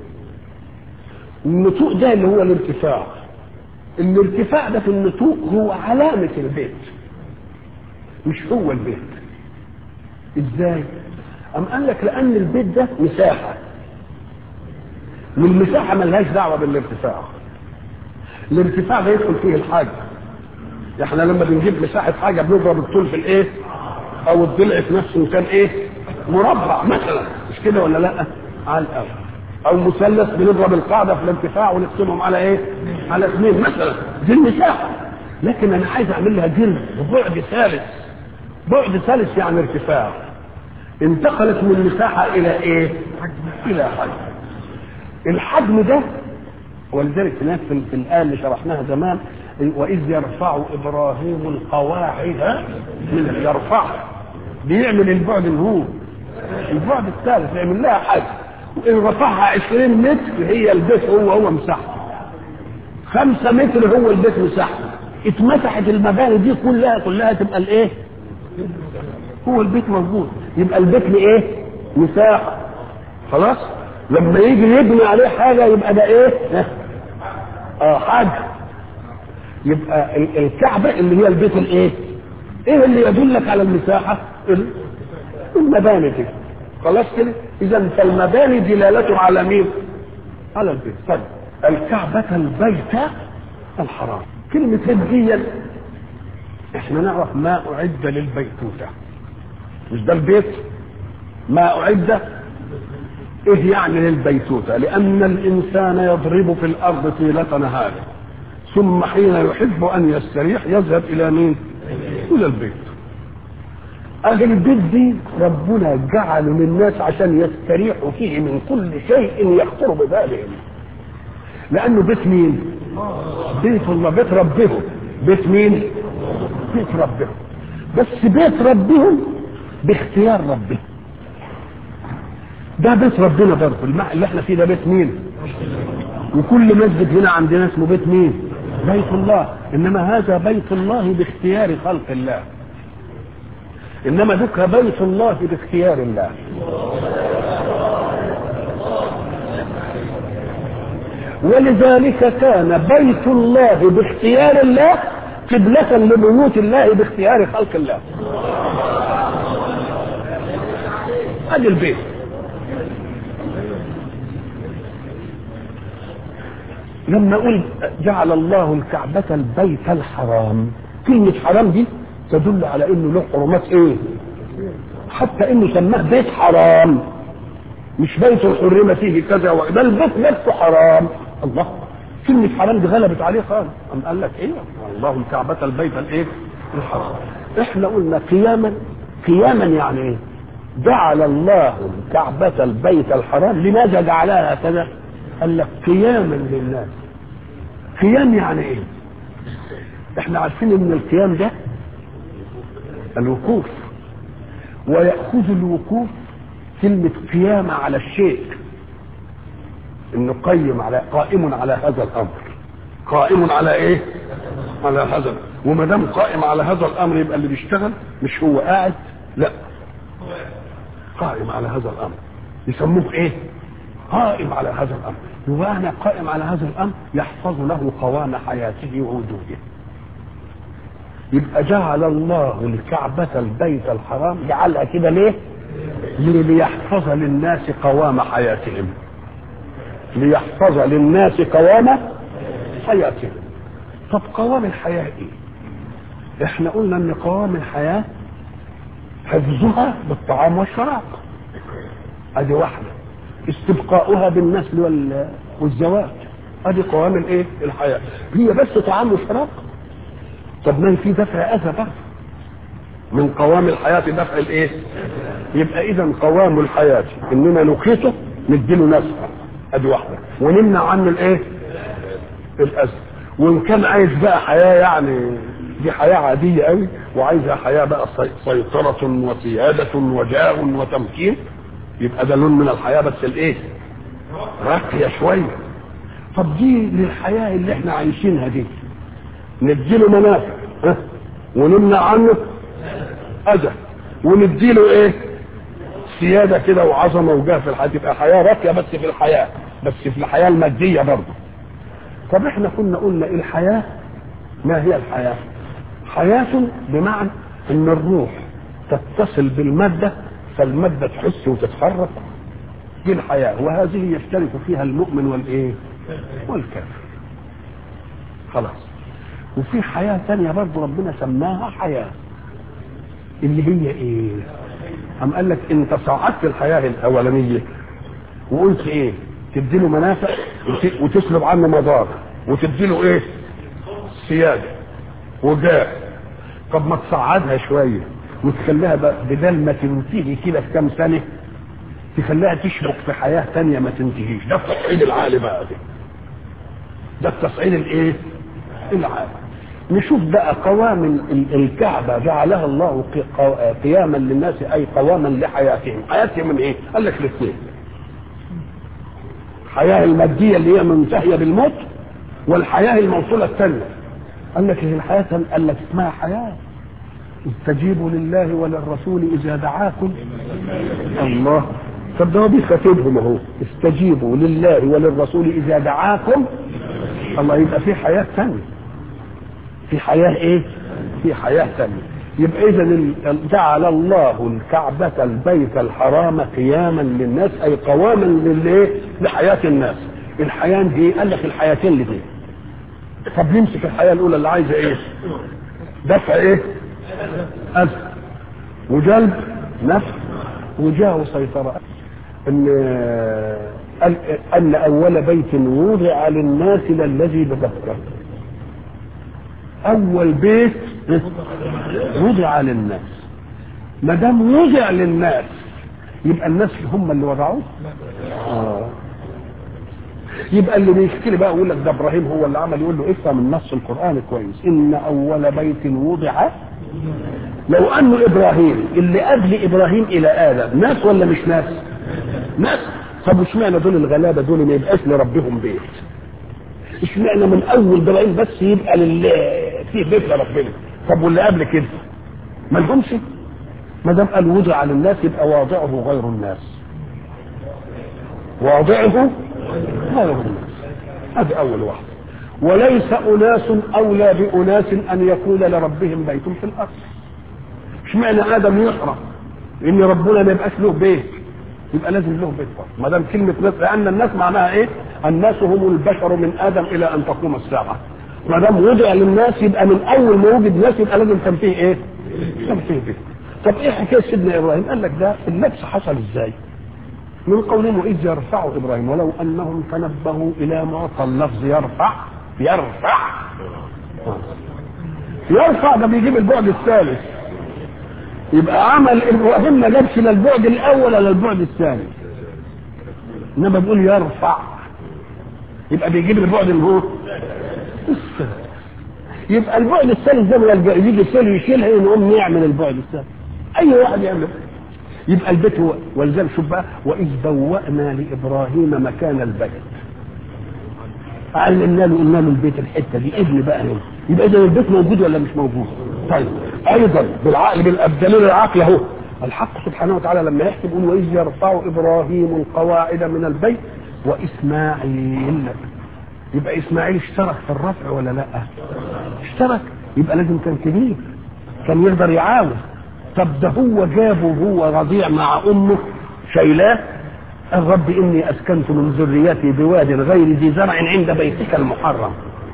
النتوء ده اللي هو الارتفاع الارتفاع ده في النتوء هو علامة البيت مش هو البيت ازاي أم قال لك لأن البيت ده مساحة والمساحه ملهاش دعوه بالارتفاع الارتفاع ده يدخل فيه الحاجه احنا لما بنجيب مساحه حاجه بنضرب الطول في الايه او الضلع في نفسه كان ايه مربع مثلا مش كده ولا لا على الاول او مثلث بنضرب القاعده في الارتفاع ونقسمهم على ايه على اثنين مثلا دي المساحه لكن انا عايز اعمل لها جلد بعد ثالث بعد ثالث يعني ارتفاع انتقلت من مساحه الى ايه الى حجم الحجم ده ولذلك هناك في في الآية اللي شرحناها زمان وإذ يرفع إبراهيم القواعد من يرفع بيعمل البعد اللي هو البعد الثالث يعمل لها حاجة وإن رفعها 20 متر هي البيت هو هو مساحته خمسة متر هو البيت مساحته اتمسحت المباني دي كلها كلها تبقى الايه؟ هو البيت موجود يبقى البيت لايه؟ مساحة خلاص؟ لما يجي يبني عليه حاجه يبقى ده ايه؟ اه حاجه يبقى الكعبه اللي هي البيت الايه؟ ايه اللي يدلك على المساحه؟ المباني دي خلاص كده؟ اذا فالمباني دلالته على مين؟ على البيت طيب الكعبة البيت الحرام كلمة هديا احنا نعرف ما اعد للبيتوته مش ده البيت ما اعد ايه يعني للبيتوته لان الانسان يضرب في الارض طيله نهاره ثم حين يحب ان يستريح يذهب الى مين الى البيت اهل البيت دي ربنا جعله للناس عشان يستريحوا فيه من كل شيء يخطر ببالهم لانه بيت مين بيت الله بيت ربهم بيت مين بيت ربهم بس بيت ربهم باختيار ربهم ده بيت ربنا برضه المع... اللي احنا فيه ده بيت مين وكل مسجد هنا عندنا اسمه بيت مين بيت الله انما هذا بيت الله باختيار خلق الله انما ذكر بيت الله باختيار الله ولذلك كان بيت الله باختيار الله قبلة لبيوت الله باختيار خلق الله ادي البيت لما اقول جعل الله الكعبة البيت الحرام كلمة حرام دي تدل على انه له حرمات ايه حتى انه سماه بيت حرام مش بيت حرم فيه كذا وده البيت نفسه حرام الله كلمة حرام دي غلبت عليه خالص قام قال لك ايه الله الكعبة البيت الايه الحرام احنا قلنا قياما قياما يعني ايه جعل الله الكعبة البيت الحرام لماذا جعلها هكذا قال لك قياما للناس قيام يعني ايه احنا عارفين ان القيام ده الوقوف ويأخذ الوقوف كلمة قيام على الشيء انه قيم على قائم على هذا الامر قائم على ايه على هذا وما دام قائم على هذا الامر يبقى اللي بيشتغل مش هو قاعد لا قائم على هذا الامر يسموه ايه قائم على هذا الامر وأنا قائم على هذا الامر يحفظ له قوام حياته ووجوده يبقى جعل الله الكعبة البيت الحرام جعلها كده ليه؟ ليحفظ للناس قوام حياتهم ليحفظ للناس قوام حياتهم طب قوام الحياة ايه؟ احنا قلنا ان قوام الحياة حفظها بالطعام والشراب ادي واحدة استبقاؤها بالنسل وال... والزواج ادي قوام الايه؟ الحياة هي بس طعام وشراب طب ما في دفع اذى برضه من قوام الحياة دفع الايه يبقى اذا قوام الحياة اننا نقيته نديله نفسه ادي واحدة ونمنع عنه الايه الاذى وان كان عايز بقى حياة يعني دي حياة عادية قوي وعايزها حياة بقى سيطرة وسيادة وجاه وتمكين يبقى ده لون من الحياة بس الايه راقية شوية طب دي للحياة اللي احنا عايشينها دي نديله منافع ها؟ ونمنع عنه اذى ونديله ايه سياده كده وعظمه وجاه في الحياه تبقى حياه راقيه بس في الحياه بس في الحياه الماديه برضه طب احنا كنا قلنا إيه الحياه ما هي الحياه حياه بمعنى ان الروح تتصل بالماده فالماده تحس وتتحرك دي الحياه وهذه يشترك فيها المؤمن والايه والكافر خلاص وفي حياة تانية برضه ربنا سماها حياة اللي هي ايه أم قال لك انت صعدت الحياة الأولانية وقلت ايه تديله منافع وت- وتسلب عنه مضار وتديله ايه سيادة وجاه طب ما تصعدها شوية وتخليها بقى بدل ما تنتهي كده في كام سنة تخليها تشبك في حياة تانية ما تنتهيش ده التصعيد العالي بقى ده ده التصعيد الايه العالي نشوف بقى قوام ال- الكعبة جعلها الله ق- قو- قياما للناس أي قواما لحياتهم حياتهم من إيه؟ قال لك الاثنين الحياة المادية اللي هي منتهية بالموت والحياة الموصولة الثانية قال لك هي الحياة قال لك اسمها حياة استجيبوا لله وللرسول إذا دعاكم الله طب ده هو بيخاطبهم اهو استجيبوا لله وللرسول إذا دعاكم الله يبقى في حياة ثانية في حياة ايه في حياة ثانية يبقى اذا ال- جعل الله الكعبة البيت الحرام قياما للناس اي قواما للايه لحياة الناس الحياة دي قال لك الحياتين اللي دي طب نمسك الحياة الاولى اللي عايزة ايه دفع ايه اذى وجلب نفع وجاه وسيطرة ان ان ان اول بيت وضع للناس للذي ببكة اول بيت وضع للناس ما دام وضع للناس يبقى الناس هم اللي وضعوه آه. يبقى اللي بيشكي لي بقى يقول لك ده ابراهيم هو اللي عمل يقول له افهم النص القراني كويس ان اول بيت وضع لو انه ابراهيم اللي قبل ابراهيم الى ادم ناس ولا مش ناس؟ ناس طب اشمعنى دول الغلابه دول ما يبقاش لربهم بيت؟ اشمعنى من اول ابراهيم بس يبقى لل فيه بيت لربنا طب واللي قبل كده ما لهمش ما دام قال وضع للناس يبقى واضعه غير الناس واضعه غير الناس هذه اول واحده وليس اناس اولى باناس ان يكون لربهم بيت في الارض اشمعنى ادم يحرم ان ربنا ما يبقاش له بيت يبقى لازم له بيت برضه ما دام كلمه ناس لان الناس معناها ايه؟ الناس هم البشر من ادم الى ان تقوم الساعه ما دام وضع للناس يبقى من اول ما وجد ناس يبقى لازم كان فيه ايه؟ كان فيه بيت طب ايه حكايه سيدنا ابراهيم؟ قال لك ده اللبس حصل ازاي؟ من قولهم واذ يرفع ابراهيم ولو انهم تنبهوا الى معطى اللفظ يرفع يرفع يرفع ده بيجيب البعد الثالث يبقى عمل ابراهيم ما جابش لا البعد الاول ولا البعد الثاني انما بيقول يرفع يبقى بيجيب البعد اللي هو الثالث يبقى البعد الثالث ده من يجي الثاني يشيلها يقوم يعمل البعد الثالث اي واحد يعمل يبقى البيت هو ولذلك شوف بقى واذ بوأنا لابراهيم مكان البيت علمنا له قلنا له البيت الحته دي ابن بقى هنا يبقى اذا البيت موجود ولا مش موجود طيب ايضا بالعقل بالدليل العقل اهو الحق سبحانه وتعالى لما يحكي يقول واذ يرفع ابراهيم القواعد من البيت واسماعيل يبقى اسماعيل اشترك في الرفع ولا لا اشترك يبقى لازم كان كبير كان يقدر يعاون طب ده هو جابه هو رضيع مع امه شايلاه الرب اني اسكنت من ذريتي بواد غير ذي زرع عند بيتك المحرم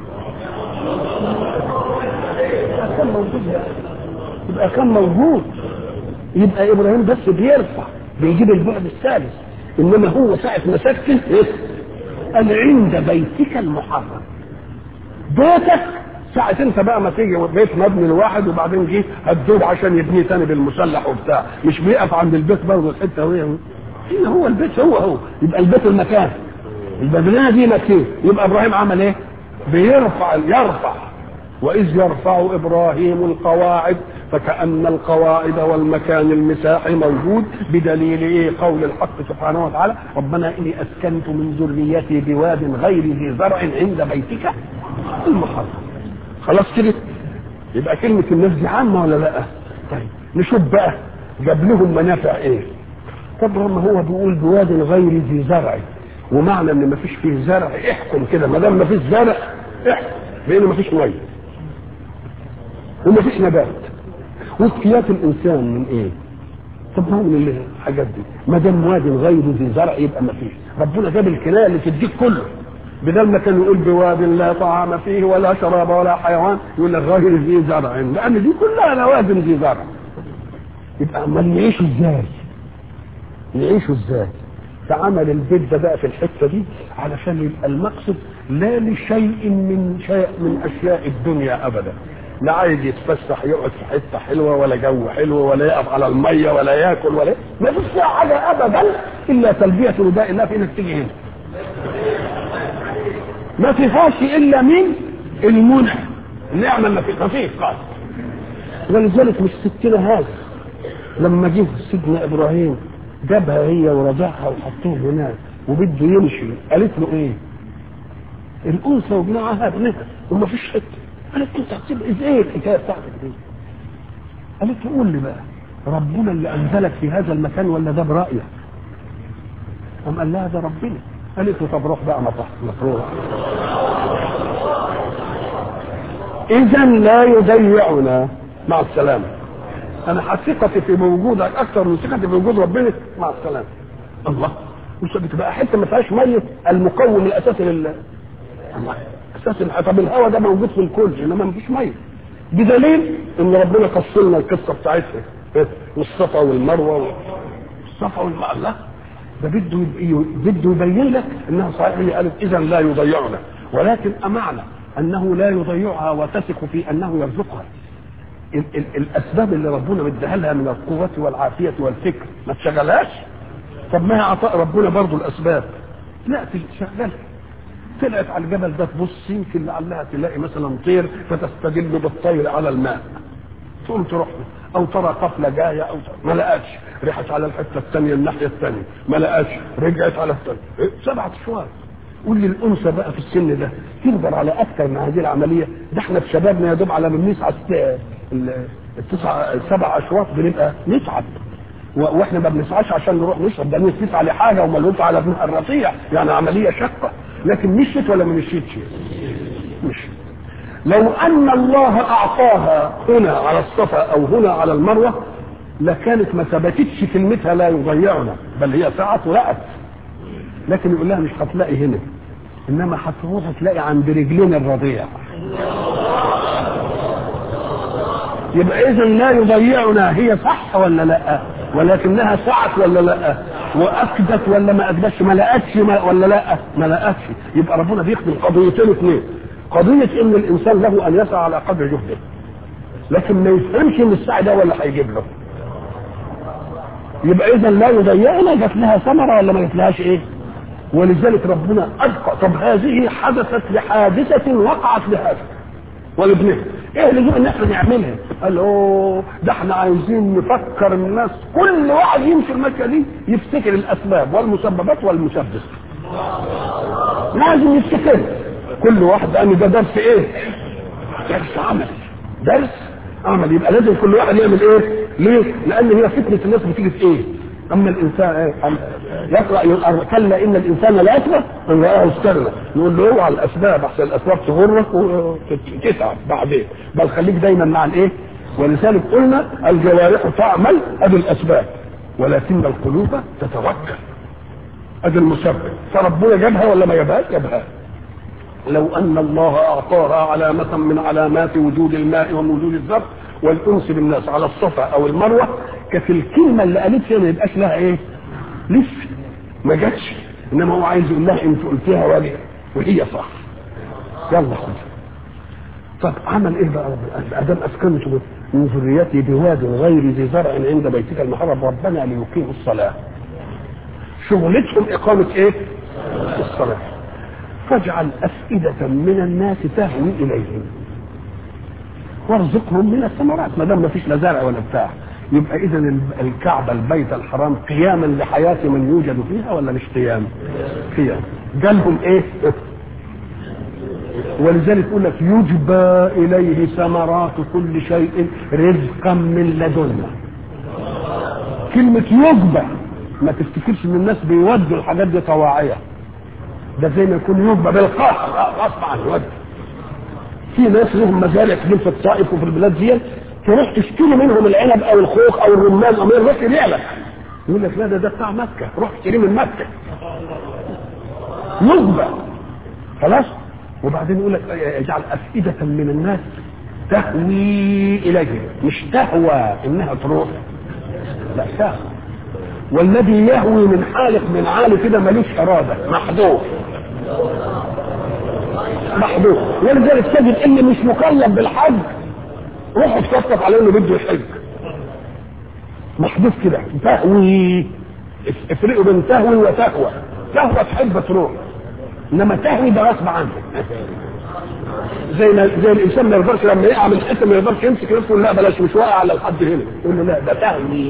كان موجود يبقى كان موجود يبقى ابراهيم بس بيرفع بيجيب البعد الثالث انما هو ساعه ما سكن قال عند بيتك المحرم بيتك ساعة انت بقى ما تيجي بيت مبني لواحد وبعدين جه هتدور عشان يبنيه تاني بالمسلح وبتاع مش بيقف عند البيت برضه الحته وهي إيه هو البيت هو هو يبقى البيت المكان المبنيه دي مكان يبقى ابراهيم عمل ايه؟ بيرفع يرفع واذ يرفع ابراهيم القواعد فكأن القواعد والمكان المساحي موجود بدليل ايه قول الحق سبحانه وتعالى ربنا اني اسكنت من ذريتي بواد غير ذي زرع عند بيتك المحرم خلاص كده يبقى كلمة الناس دي عامة ولا لا؟ طيب نشوف بقى جاب لهم منافع ايه؟ طب لما هو بيقول بواد غير ذي زرع ومعنى ان ما فيش فيه زرع احكم كده ما دام ما فيش زرع احكم بان ما فيش ميه وما فيش نبات وكفيات الانسان من ايه؟ طب ما هو من الحاجات دي ما دام واد غير ذي زرع يبقى ما فيش ربنا جاب الكنايه اللي تديك كله بدل ما كان يقول بواد لا طعام فيه ولا شراب ولا حيوان يقول لك غير ذي زرع لان دي كلها لوازم ذي زرع يبقى امال يعيشوا ازاي؟ يعيشوا ازاي؟ فعمل البيت ده بقى في الحته دي علشان يبقى المقصد لا لشيء من شيء من اشياء الدنيا ابدا لا عايز يتفسح يقعد في حته حلوه ولا جو حلو ولا يقف على الميه ولا ياكل ولا ما فيش فيها حاجه ابدا الا تلبيه نداء الله في انك تيجي هنا ما فيهاش الا من المنى النعمه ما في خفيف قال ولذلك مش ستنا هذا لما جه سيدنا ابراهيم جابها هي ورضعها وحطوه هناك وبده يمشي قالت له ايه؟ الانثى وابنها ابنها وما فيش حته قالت له تحسب ازاي الحكايه بتاعتك دي؟ قالت له قول لي بقى ربنا اللي انزلك في هذا المكان ولا ده برايك؟ قام قال لها ده ربنا قالت له طب روح بقى مطرح مطروح اذا لا يضيعنا مع السلامه انا ثقتي في وجودك اكثر من ثقتي في وجود ربنا مع السلامه الله مش بتبقى حته ما فيهاش ميه المقوم الاساسي لل الله اساس طب الهواء ده موجود في الكل انما ما فيش ميه بدليل ان ربنا قص لنا القصه بتاعتها والصفا والمروه الصفا والمروه لا ده بده بده يبين لك انها صحيح هي قالت اذا لا يضيعنا ولكن امعنى انه لا يضيعها وتثق في انه يرزقها ال ال الاسباب اللي ربنا مديها لها من القوه والعافيه والفكر ما تشغلهاش طب ما هي عطاء ربنا برضو الاسباب لا تشغلها طلعت على الجبل ده تبص يمكن لعلها تلاقي مثلا طير فتستدل بالطير على الماء تقوم تروح او ترى قفله جايه او ما لقاش ريحت على الحته الثانيه الناحيه الثانيه ما لقاش رجعت على الثانيه سبعة اشواط قول لي الانثى بقى في السن ده تقدر على اكثر من هذه العمليه ده احنا في شبابنا يا دوب على ما بنسعى التسع السبع اشواط بنبقى نتعب واحنا ما بنسعاش عشان نروح نشرب ده بنسعى لحاجه وملوك على ابنها الرضيع يعني عمليه شقه لكن مشيت ولا ما مشيتش؟ مشيت لو ان الله اعطاها هنا على الصفا او هنا على المروه لكانت ما ثبتتش كلمتها لا يضيعنا بل هي ساعة ولقت لكن يقول لها مش هتلاقي هنا انما هتروح تلاقي عند رجلين الرضيع يبقى اذا لا يضيعنا هي صح ولا لا ولكنها سعت ولا لا واكدت ولا ما اكدتش ما لقتش ما ولا لا ما لقتش يبقى ربنا بيخدم قضيتين اثنين قضيه ان الانسان له ان يسعى على قدر جهده لكن ما يفهمش ان السعي ده ولا هيجيب له يبقى اذا لا يضيعنا جات لها ثمره ولا ما جاتلهاش ايه ولذلك ربنا ابقى طب هذه حدثت لحادثه وقعت لهذا ولابنها ايه اللي جه ان احنا نعملها قال اوه ده احنا عايزين نفكر الناس كل واحد يمشي المشيه دي يفتكر الاسباب والمسببات والمسبب لازم يفتكر كل واحد قال ده درس ايه درس عمل درس عمل يبقى لازم كل واحد يعمل ايه ليه لان هي فتنه الناس بتيجي في ايه اما الانسان ايه يقرا كلا ان الانسان لا يكره ان راه استغنى نقول له اوعى الاسباب احسن الاسباب تغرك وتتعب بعدين بل خليك دايما مع الايه ولذلك قلنا الجوارح تعمل ادي الاسباب ولكن القلوب تتوكل ادي المسبب فربنا جابها ولا ما جابهاش جابها لو ان الله اعطاها علامه من علامات وجود الماء ووجود الذر والانس بالناس على الصفا او المروه كانت الكلمه اللي قالتها ما يبقاش لها ايه؟ لسه ما جاتش انما هو عايز يقول لها انت قلتيها ولا وهي صح يلا خد طب عمل ايه بقى ادام اسكنت من ذريتي بواد غير ذي زرع عند بيتك المحرم ربنا ليقيموا الصلاه شغلتهم اقامه ايه؟ الصلاه فاجعل افئده من الناس تهوي اليهم وارزقهم من الثمرات ما دام ما فيش لا زرع ولا بتاع يبقى اذا الكعبه البيت الحرام قياما لحياه من يوجد فيها ولا مش قيام؟ قيام جالهم ايه؟ ولذلك يقول لك يجبى اليه ثمرات كل شيء رزقا من لدنا كلمة يجبى ما تفتكرش ان الناس بيودوا الحاجات دي طواعية ده زي ما يكون يجبى بالقهر غصب عن يودي في ناس لهم مزارع كتير في الطائف وفي البلاد دي تروح تشتري منهم العنب او الخوخ او الرمان او ما يرضاش يبيع لك يقول لك لا ده ده بتاع مكه روح اشتريه من مكه يجبى خلاص وبعدين يقول لك اجعل افئده من الناس تهوي اليه مش تهوى انها تروح لا تهوى والذي يهوي من حالق من عالي كده ملوش اراده محذوف محذوف ولذلك تجد اللي مش مكلف بالحج روح تصفق عليه انه بده يحج محذوف كده تهوي افرقوا بين تهوي وتهوى تهوى تحب تروح انما تهوي ده غصب عنه زي ما زي الانسان ما يقدرش لما يقع من حته ما يقدرش يمسك نفسه يقول لا بلاش مش واقع على الحد هنا يقول له لا ده تهوي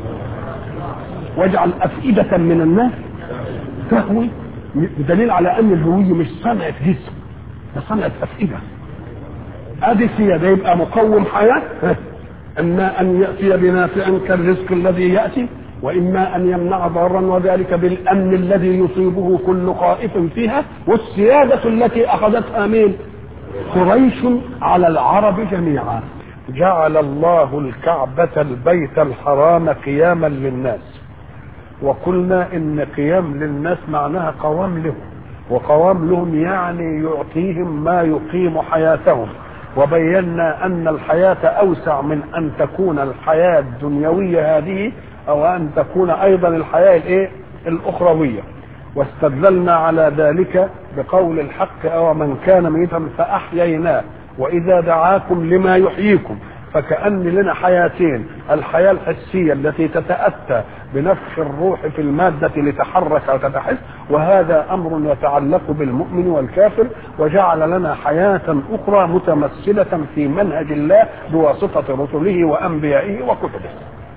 واجعل افئده من الناس تهوي دليل على ان الهويه مش صنعه جسم ده صنعه افئده ادي هي ده يبقى مقوم حياه اما ان ياتي بنافع كالرزق الذي ياتي واما ان يمنع ضرا وذلك بالامن الذي يصيبه كل خائف فيها والسياده التي اخذتها مين قريش على العرب جميعا جعل الله الكعبه البيت الحرام قياما للناس وقلنا ان قيام للناس معناها قوام لهم وقوام لهم يعني يعطيهم ما يقيم حياتهم وبينا ان الحياه اوسع من ان تكون الحياه الدنيويه هذه او ان تكون ايضا الحياه الايه الاخرويه واستدللنا على ذلك بقول الحق او من كان ميتا فاحييناه واذا دعاكم لما يحييكم فكأن لنا حياتين الحياة الحسية التي تتأتى بنفخ الروح في المادة لتحرك وتتحس وهذا أمر يتعلق بالمؤمن والكافر وجعل لنا حياة أخرى متمثلة في منهج الله بواسطة رسله وأنبيائه وكتبه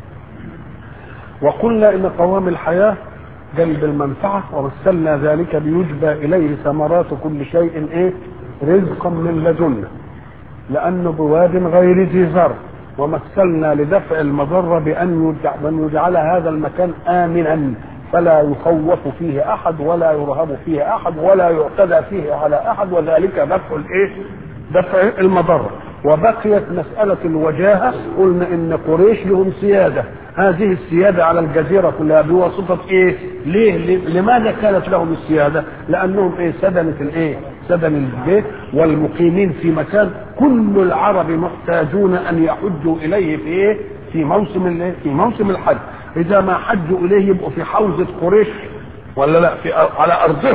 وقلنا إن قوام الحياة جلب المنفعة ومثلنا ذلك بيجبى إليه ثمرات كل شيء إيه رزقا من لدنا لأنه بواد غير ذي زرع ومثلنا لدفع المضرة بأن يجعل, يجعل هذا المكان آمنا فلا يخوف فيه أحد ولا يرهب فيه أحد ولا يعتدى فيه على أحد وذلك دفع الإيه؟ دفع المضرة وبقيت مسألة الوجاهة قلنا إن قريش لهم سيادة هذه السيادة على الجزيرة كلها بواسطة إيه؟ ليه؟ لماذا كانت لهم السيادة؟ لأنهم إيه؟ سدنة الإيه؟ سدن البيت والمقيمين في مكان كل العرب محتاجون أن يحجوا إليه في إيه؟ في موسم الإيه؟ في موسم الحج إذا ما حجوا إليه يبقوا في حوزة قريش ولا لا في على أرضهم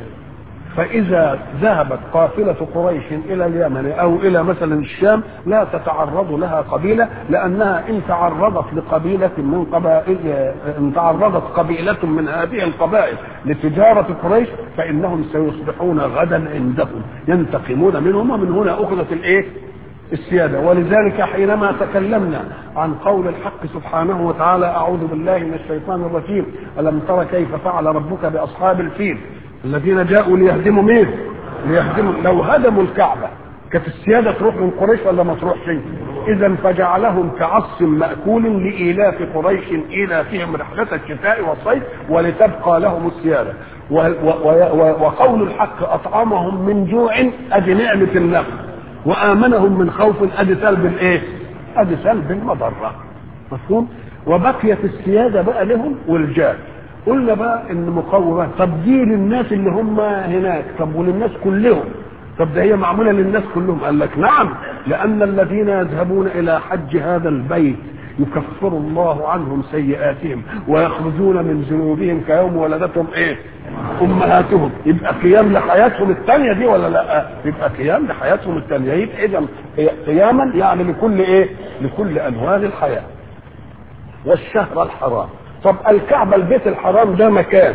فإذا ذهبت قافلة قريش إلى اليمن أو إلى مثلا الشام لا تتعرض لها قبيلة لأنها إن تعرضت لقبيلة من قبائل إن تعرضت قبيلة من هذه القبائل لتجارة قريش فإنهم سيصبحون غدا عندهم ينتقمون منهم ومن هنا أخذت الإيه؟ السيادة ولذلك حينما تكلمنا عن قول الحق سبحانه وتعالى أعوذ بالله من الشيطان الرجيم ألم تر كيف فعل ربك بأصحاب الفيل الذين جاءوا ليهدموا مين؟ ليهدموا لو هدموا الكعبة كانت السيادة تروح من قريش ولا ما تروحش؟ إذا فجعلهم كعص مأكول لإيلاف قريش إيلافهم رحلة الشتاء والصيف ولتبقى لهم السيادة و و و وقول الحق أطعمهم من جوع أدي نعمة النفس وآمنهم من خوف أدي سلب الإيه؟ أدي سلب المضرة مفهوم؟ وبقيت السيادة بقى لهم والجاه قلنا بقى ان مقومات طب دي للناس اللي هم هناك طب وللناس كلهم طب ده هي معموله للناس كلهم قال لك نعم لان الذين يذهبون الى حج هذا البيت يكفر الله عنهم سيئاتهم ويخرجون من ذنوبهم كيوم ولدتهم ايه امهاتهم يبقى قيام لحياتهم الثانيه دي ولا لا يبقى قيام لحياتهم الثانيه يبقى اذا قياما يعني لكل ايه لكل انواع الحياه والشهر الحرام طب الكعبة البيت الحرام ده مكان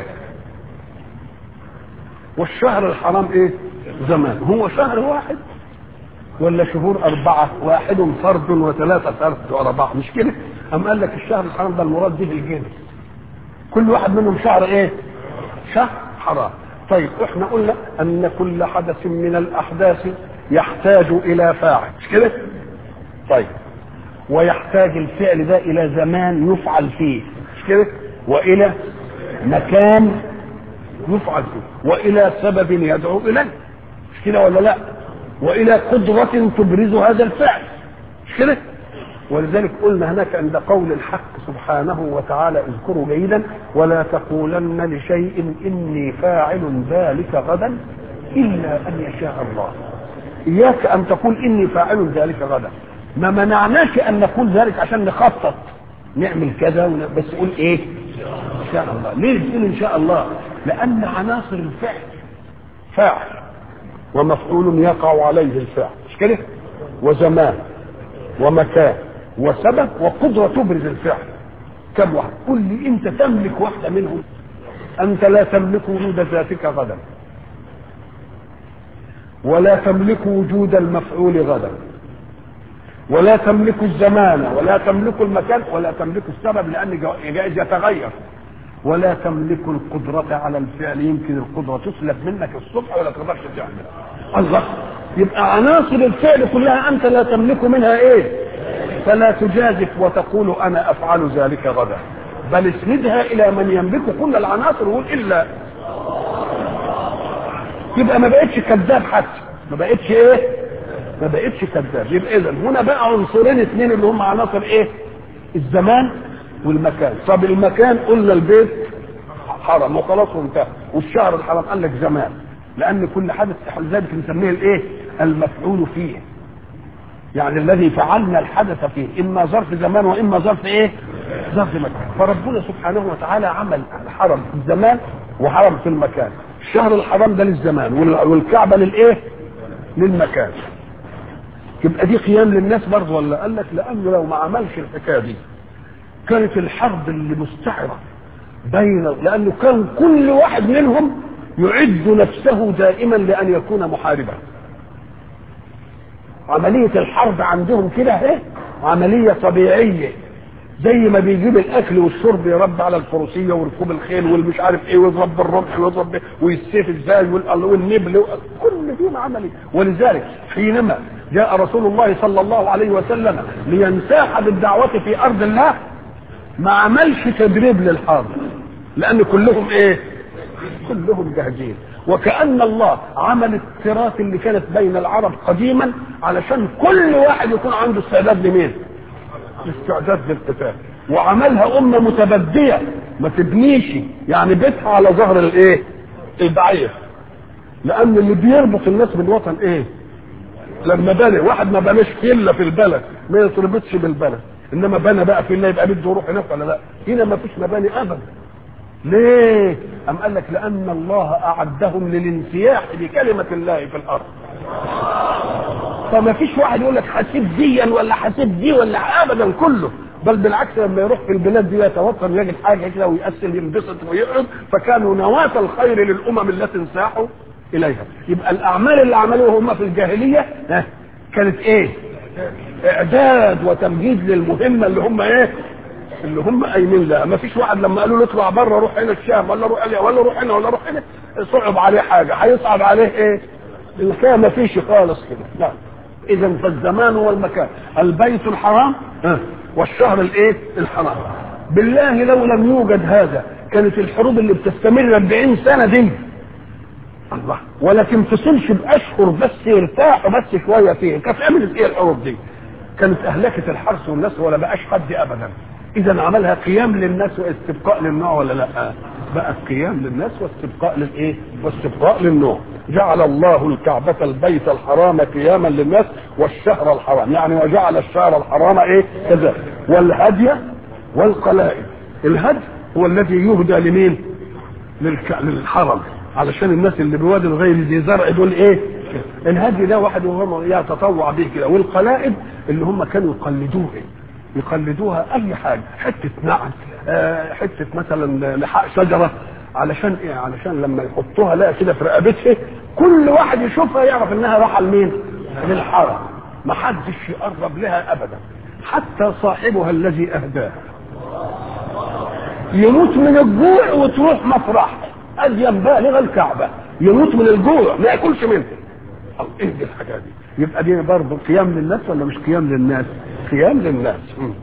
والشهر الحرام ايه زمان هو شهر واحد ولا شهور أربعة واحد فرد وثلاثة فرد وأربعة مش كده أم قال لك الشهر الحرام ده المراد به الجنس كل واحد منهم شهر ايه شهر حرام طيب احنا قلنا ان كل حدث من الاحداث يحتاج الى فاعل مش كده طيب ويحتاج الفعل ده الى زمان يفعل فيه مش كده والى مكان يفعل فيه والى سبب يدعو اليه مش كده ولا لا والى قدرة تبرز هذا الفعل مش كده ولذلك قلنا هناك عند قول الحق سبحانه وتعالى اذكروا جيدا ولا تقولن لشيء اني فاعل ذلك غدا الا ان يشاء الله اياك ان تقول اني فاعل ذلك غدا ما منعناك ان نقول ذلك عشان نخطط نعمل كذا ون... بس قول ايه ان شاء الله ليه تقول ان شاء الله لان عناصر الفعل فاعل ومفعول يقع عليه الفعل مش كده وزمان ومكان وسبب وقدرة تبرز الفعل كم واحد قل لي انت تملك واحدة منهم انت لا تملك وجود ذاتك غدا ولا تملك وجود المفعول غدا ولا تملك الزمان ولا تملك المكان ولا تملك السبب لان جائز يتغير ولا تملك القدرة على الفعل يمكن القدرة تسلب منك الصبح ولا تقدرش تعمل الله يبقى عناصر الفعل كلها انت لا تملك منها ايه فلا تجازف وتقول انا افعل ذلك غدا بل اسندها الى من يملك كل العناصر وقول الا يبقى ما بقتش كذاب حتى ما بقتش ايه ما بقتش كذاب يبقى اذا هنا بقى عنصرين اثنين اللي هم عناصر ايه الزمان والمكان طب المكان قلنا البيت حرم وخلاص وانتهى والشهر الحرام قال لك زمان لان كل حدث ذلك نسميه الايه المفعول فيه يعني الذي فعلنا الحدث فيه اما ظرف زمان واما ظرف ايه ظرف مكان فربنا سبحانه وتعالى عمل الحرم في الزمان وحرم في المكان الشهر الحرام ده للزمان وال- والكعبه للايه للمكان يبقى دي قيام للناس برضه ولا قال لك لانه لو ما عملش الحكايه دي كانت الحرب اللي مستعره بين لانه كان كل واحد منهم يعد نفسه دائما لان يكون محاربا عملية الحرب عندهم كده ايه عملية طبيعية زي ما بيجيب الاكل والشرب يرد على الفروسية وركوب الخيل والمش عارف ايه ويضرب بالرمح ويضرب والسيف ازاي وال- والنبل كل دي عملية ولذلك حينما جاء رسول الله صلى الله عليه وسلم لينساح بالدعوة في ارض الله ما عملش تدريب للحرب لان كلهم ايه كلهم جاهزين وكأن الله عمل التراث اللي كانت بين العرب قديما علشان كل واحد يكون عنده استعداد لمين استعداد للقتال وعملها أمة متبدية ما تبنيش يعني بيتها على ظهر الايه الضعيف لأن اللي بيربط الناس بالوطن ايه لما بنى واحد ما بناش فيلا في البلد ما يتربطش بالبلد انما بنى بقى فيلا يبقى بده يروح هناك ولا لا هنا ما فيش مباني ابدا ليه أم قال لك لأن الله أعدهم للانسياح بكلمة الله في الأرض فما فيش واحد يقول لك حسيب ديا ولا حسيب دي ولا أبدا كله بل بالعكس لما يروح في البلاد دي يتوطن يجد حاجة كده ويأسل ينبسط ويقعد فكانوا نواة الخير للأمم التي انساحوا إليها يبقى الأعمال اللي عملوها هم في الجاهلية ها، كانت إيه؟ إعداد وتمجيد للمهمة اللي هم إيه؟ اللي هم قايمين لها ما فيش واحد لما قالوا له اطلع بره روح هنا الشام ولا روح هنا ولا روح هنا ولا روح هنا صعب عليه حاجه هيصعب عليه ايه؟ الحكايه ما فيش خالص كده لا اذا فالزمان والمكان البيت الحرام ها، والشهر الايه؟ الحرام بالله لو لم يوجد هذا كانت الحروب اللي بتستمر 40 سنه دي الله ولا تنفصلش باشهر بس يرتاحوا بس شويه فيه كانت عملت ايه الحروب دي؟ كانت اهلكت الحرث والنسل ولا بقاش حد ابدا اذا عملها قيام للناس واستبقاء للنوع ولا لا بقى قيام للناس واستبقاء للايه واستبقاء للنوع جعل الله الكعبة البيت الحرام قياما للناس والشهر الحرام يعني وجعل الشهر الحرام ايه كذا والهدي والقلائد الهدي هو الذي يهدى لمين للك... للحرم علشان الناس اللي بوادي الغير ذي زرع دول ايه الهدي ده واحد وهم يتطوع به كده والقلائد اللي هم كانوا يقلدوه يقلدوها اي حاجه حته نعل آه حته مثلا لحاء شجره علشان ايه علشان لما يحطوها لا كده في رقبتها كل واحد يشوفها يعرف انها راحه لمين للحرم ما حدش يقرب لها ابدا حتى صاحبها الذي اهداها يموت من الجوع وتروح مفرح ادين بالغ الكعبه يموت من الجوع ما ياكلش منها أو ايه دي الحاجه دي يبقى دي برضه قيام للناس ولا مش قيام للناس قيام للناس م.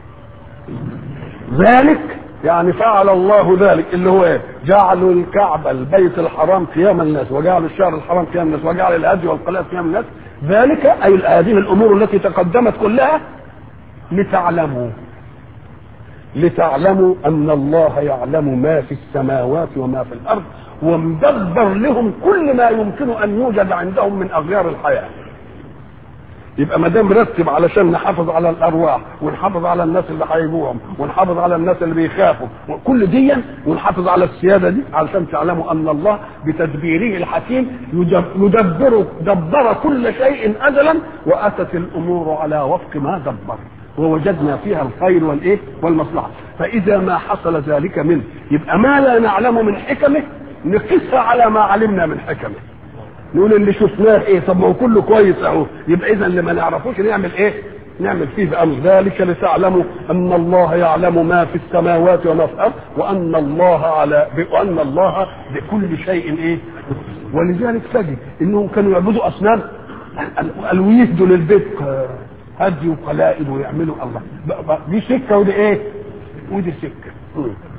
ذلك يعني فعل الله ذلك اللي هو ايه جعلوا الكعبة البيت الحرام قيام الناس وجعلوا الشهر الحرام قيام الناس وجعل الهدي والقلائد قيام الناس ذلك اي هذه الامور التي تقدمت كلها لتعلموا لتعلموا ان الله يعلم ما في السماوات وما في الارض ومدبر لهم كل ما يمكن ان يوجد عندهم من اغيار الحياه يبقى ما دام رتب علشان نحافظ على الارواح ونحافظ على الناس اللي هيجوهم ونحافظ على الناس اللي بيخافوا وكل دي ونحافظ على السياده دي علشان تعلموا ان الله بتدبيره الحكيم يدبر دبر كل شيء ازلا واتت الامور على وفق ما دبر ووجدنا فيها الخير والايه والمصلحه فاذا ما حصل ذلك منه يبقى ما لا نعلم من حكمه نقيسها على ما علمنا من حكمه نقول اللي شفناه ايه طب ما هو كله كويس اهو يبقى اذا اللي ما نعرفوش نعمل ايه نعمل فيه بأمر ذلك لتعلموا ان الله يعلم ما في السماوات وما في الارض وان الله على وان الله بكل شيء ايه ولذلك تجد انهم كانوا يعبدوا اصنام قالوا يهدوا للبيت هدي وقلائد ويعملوا الله دي سكه ودي ايه ودي سكه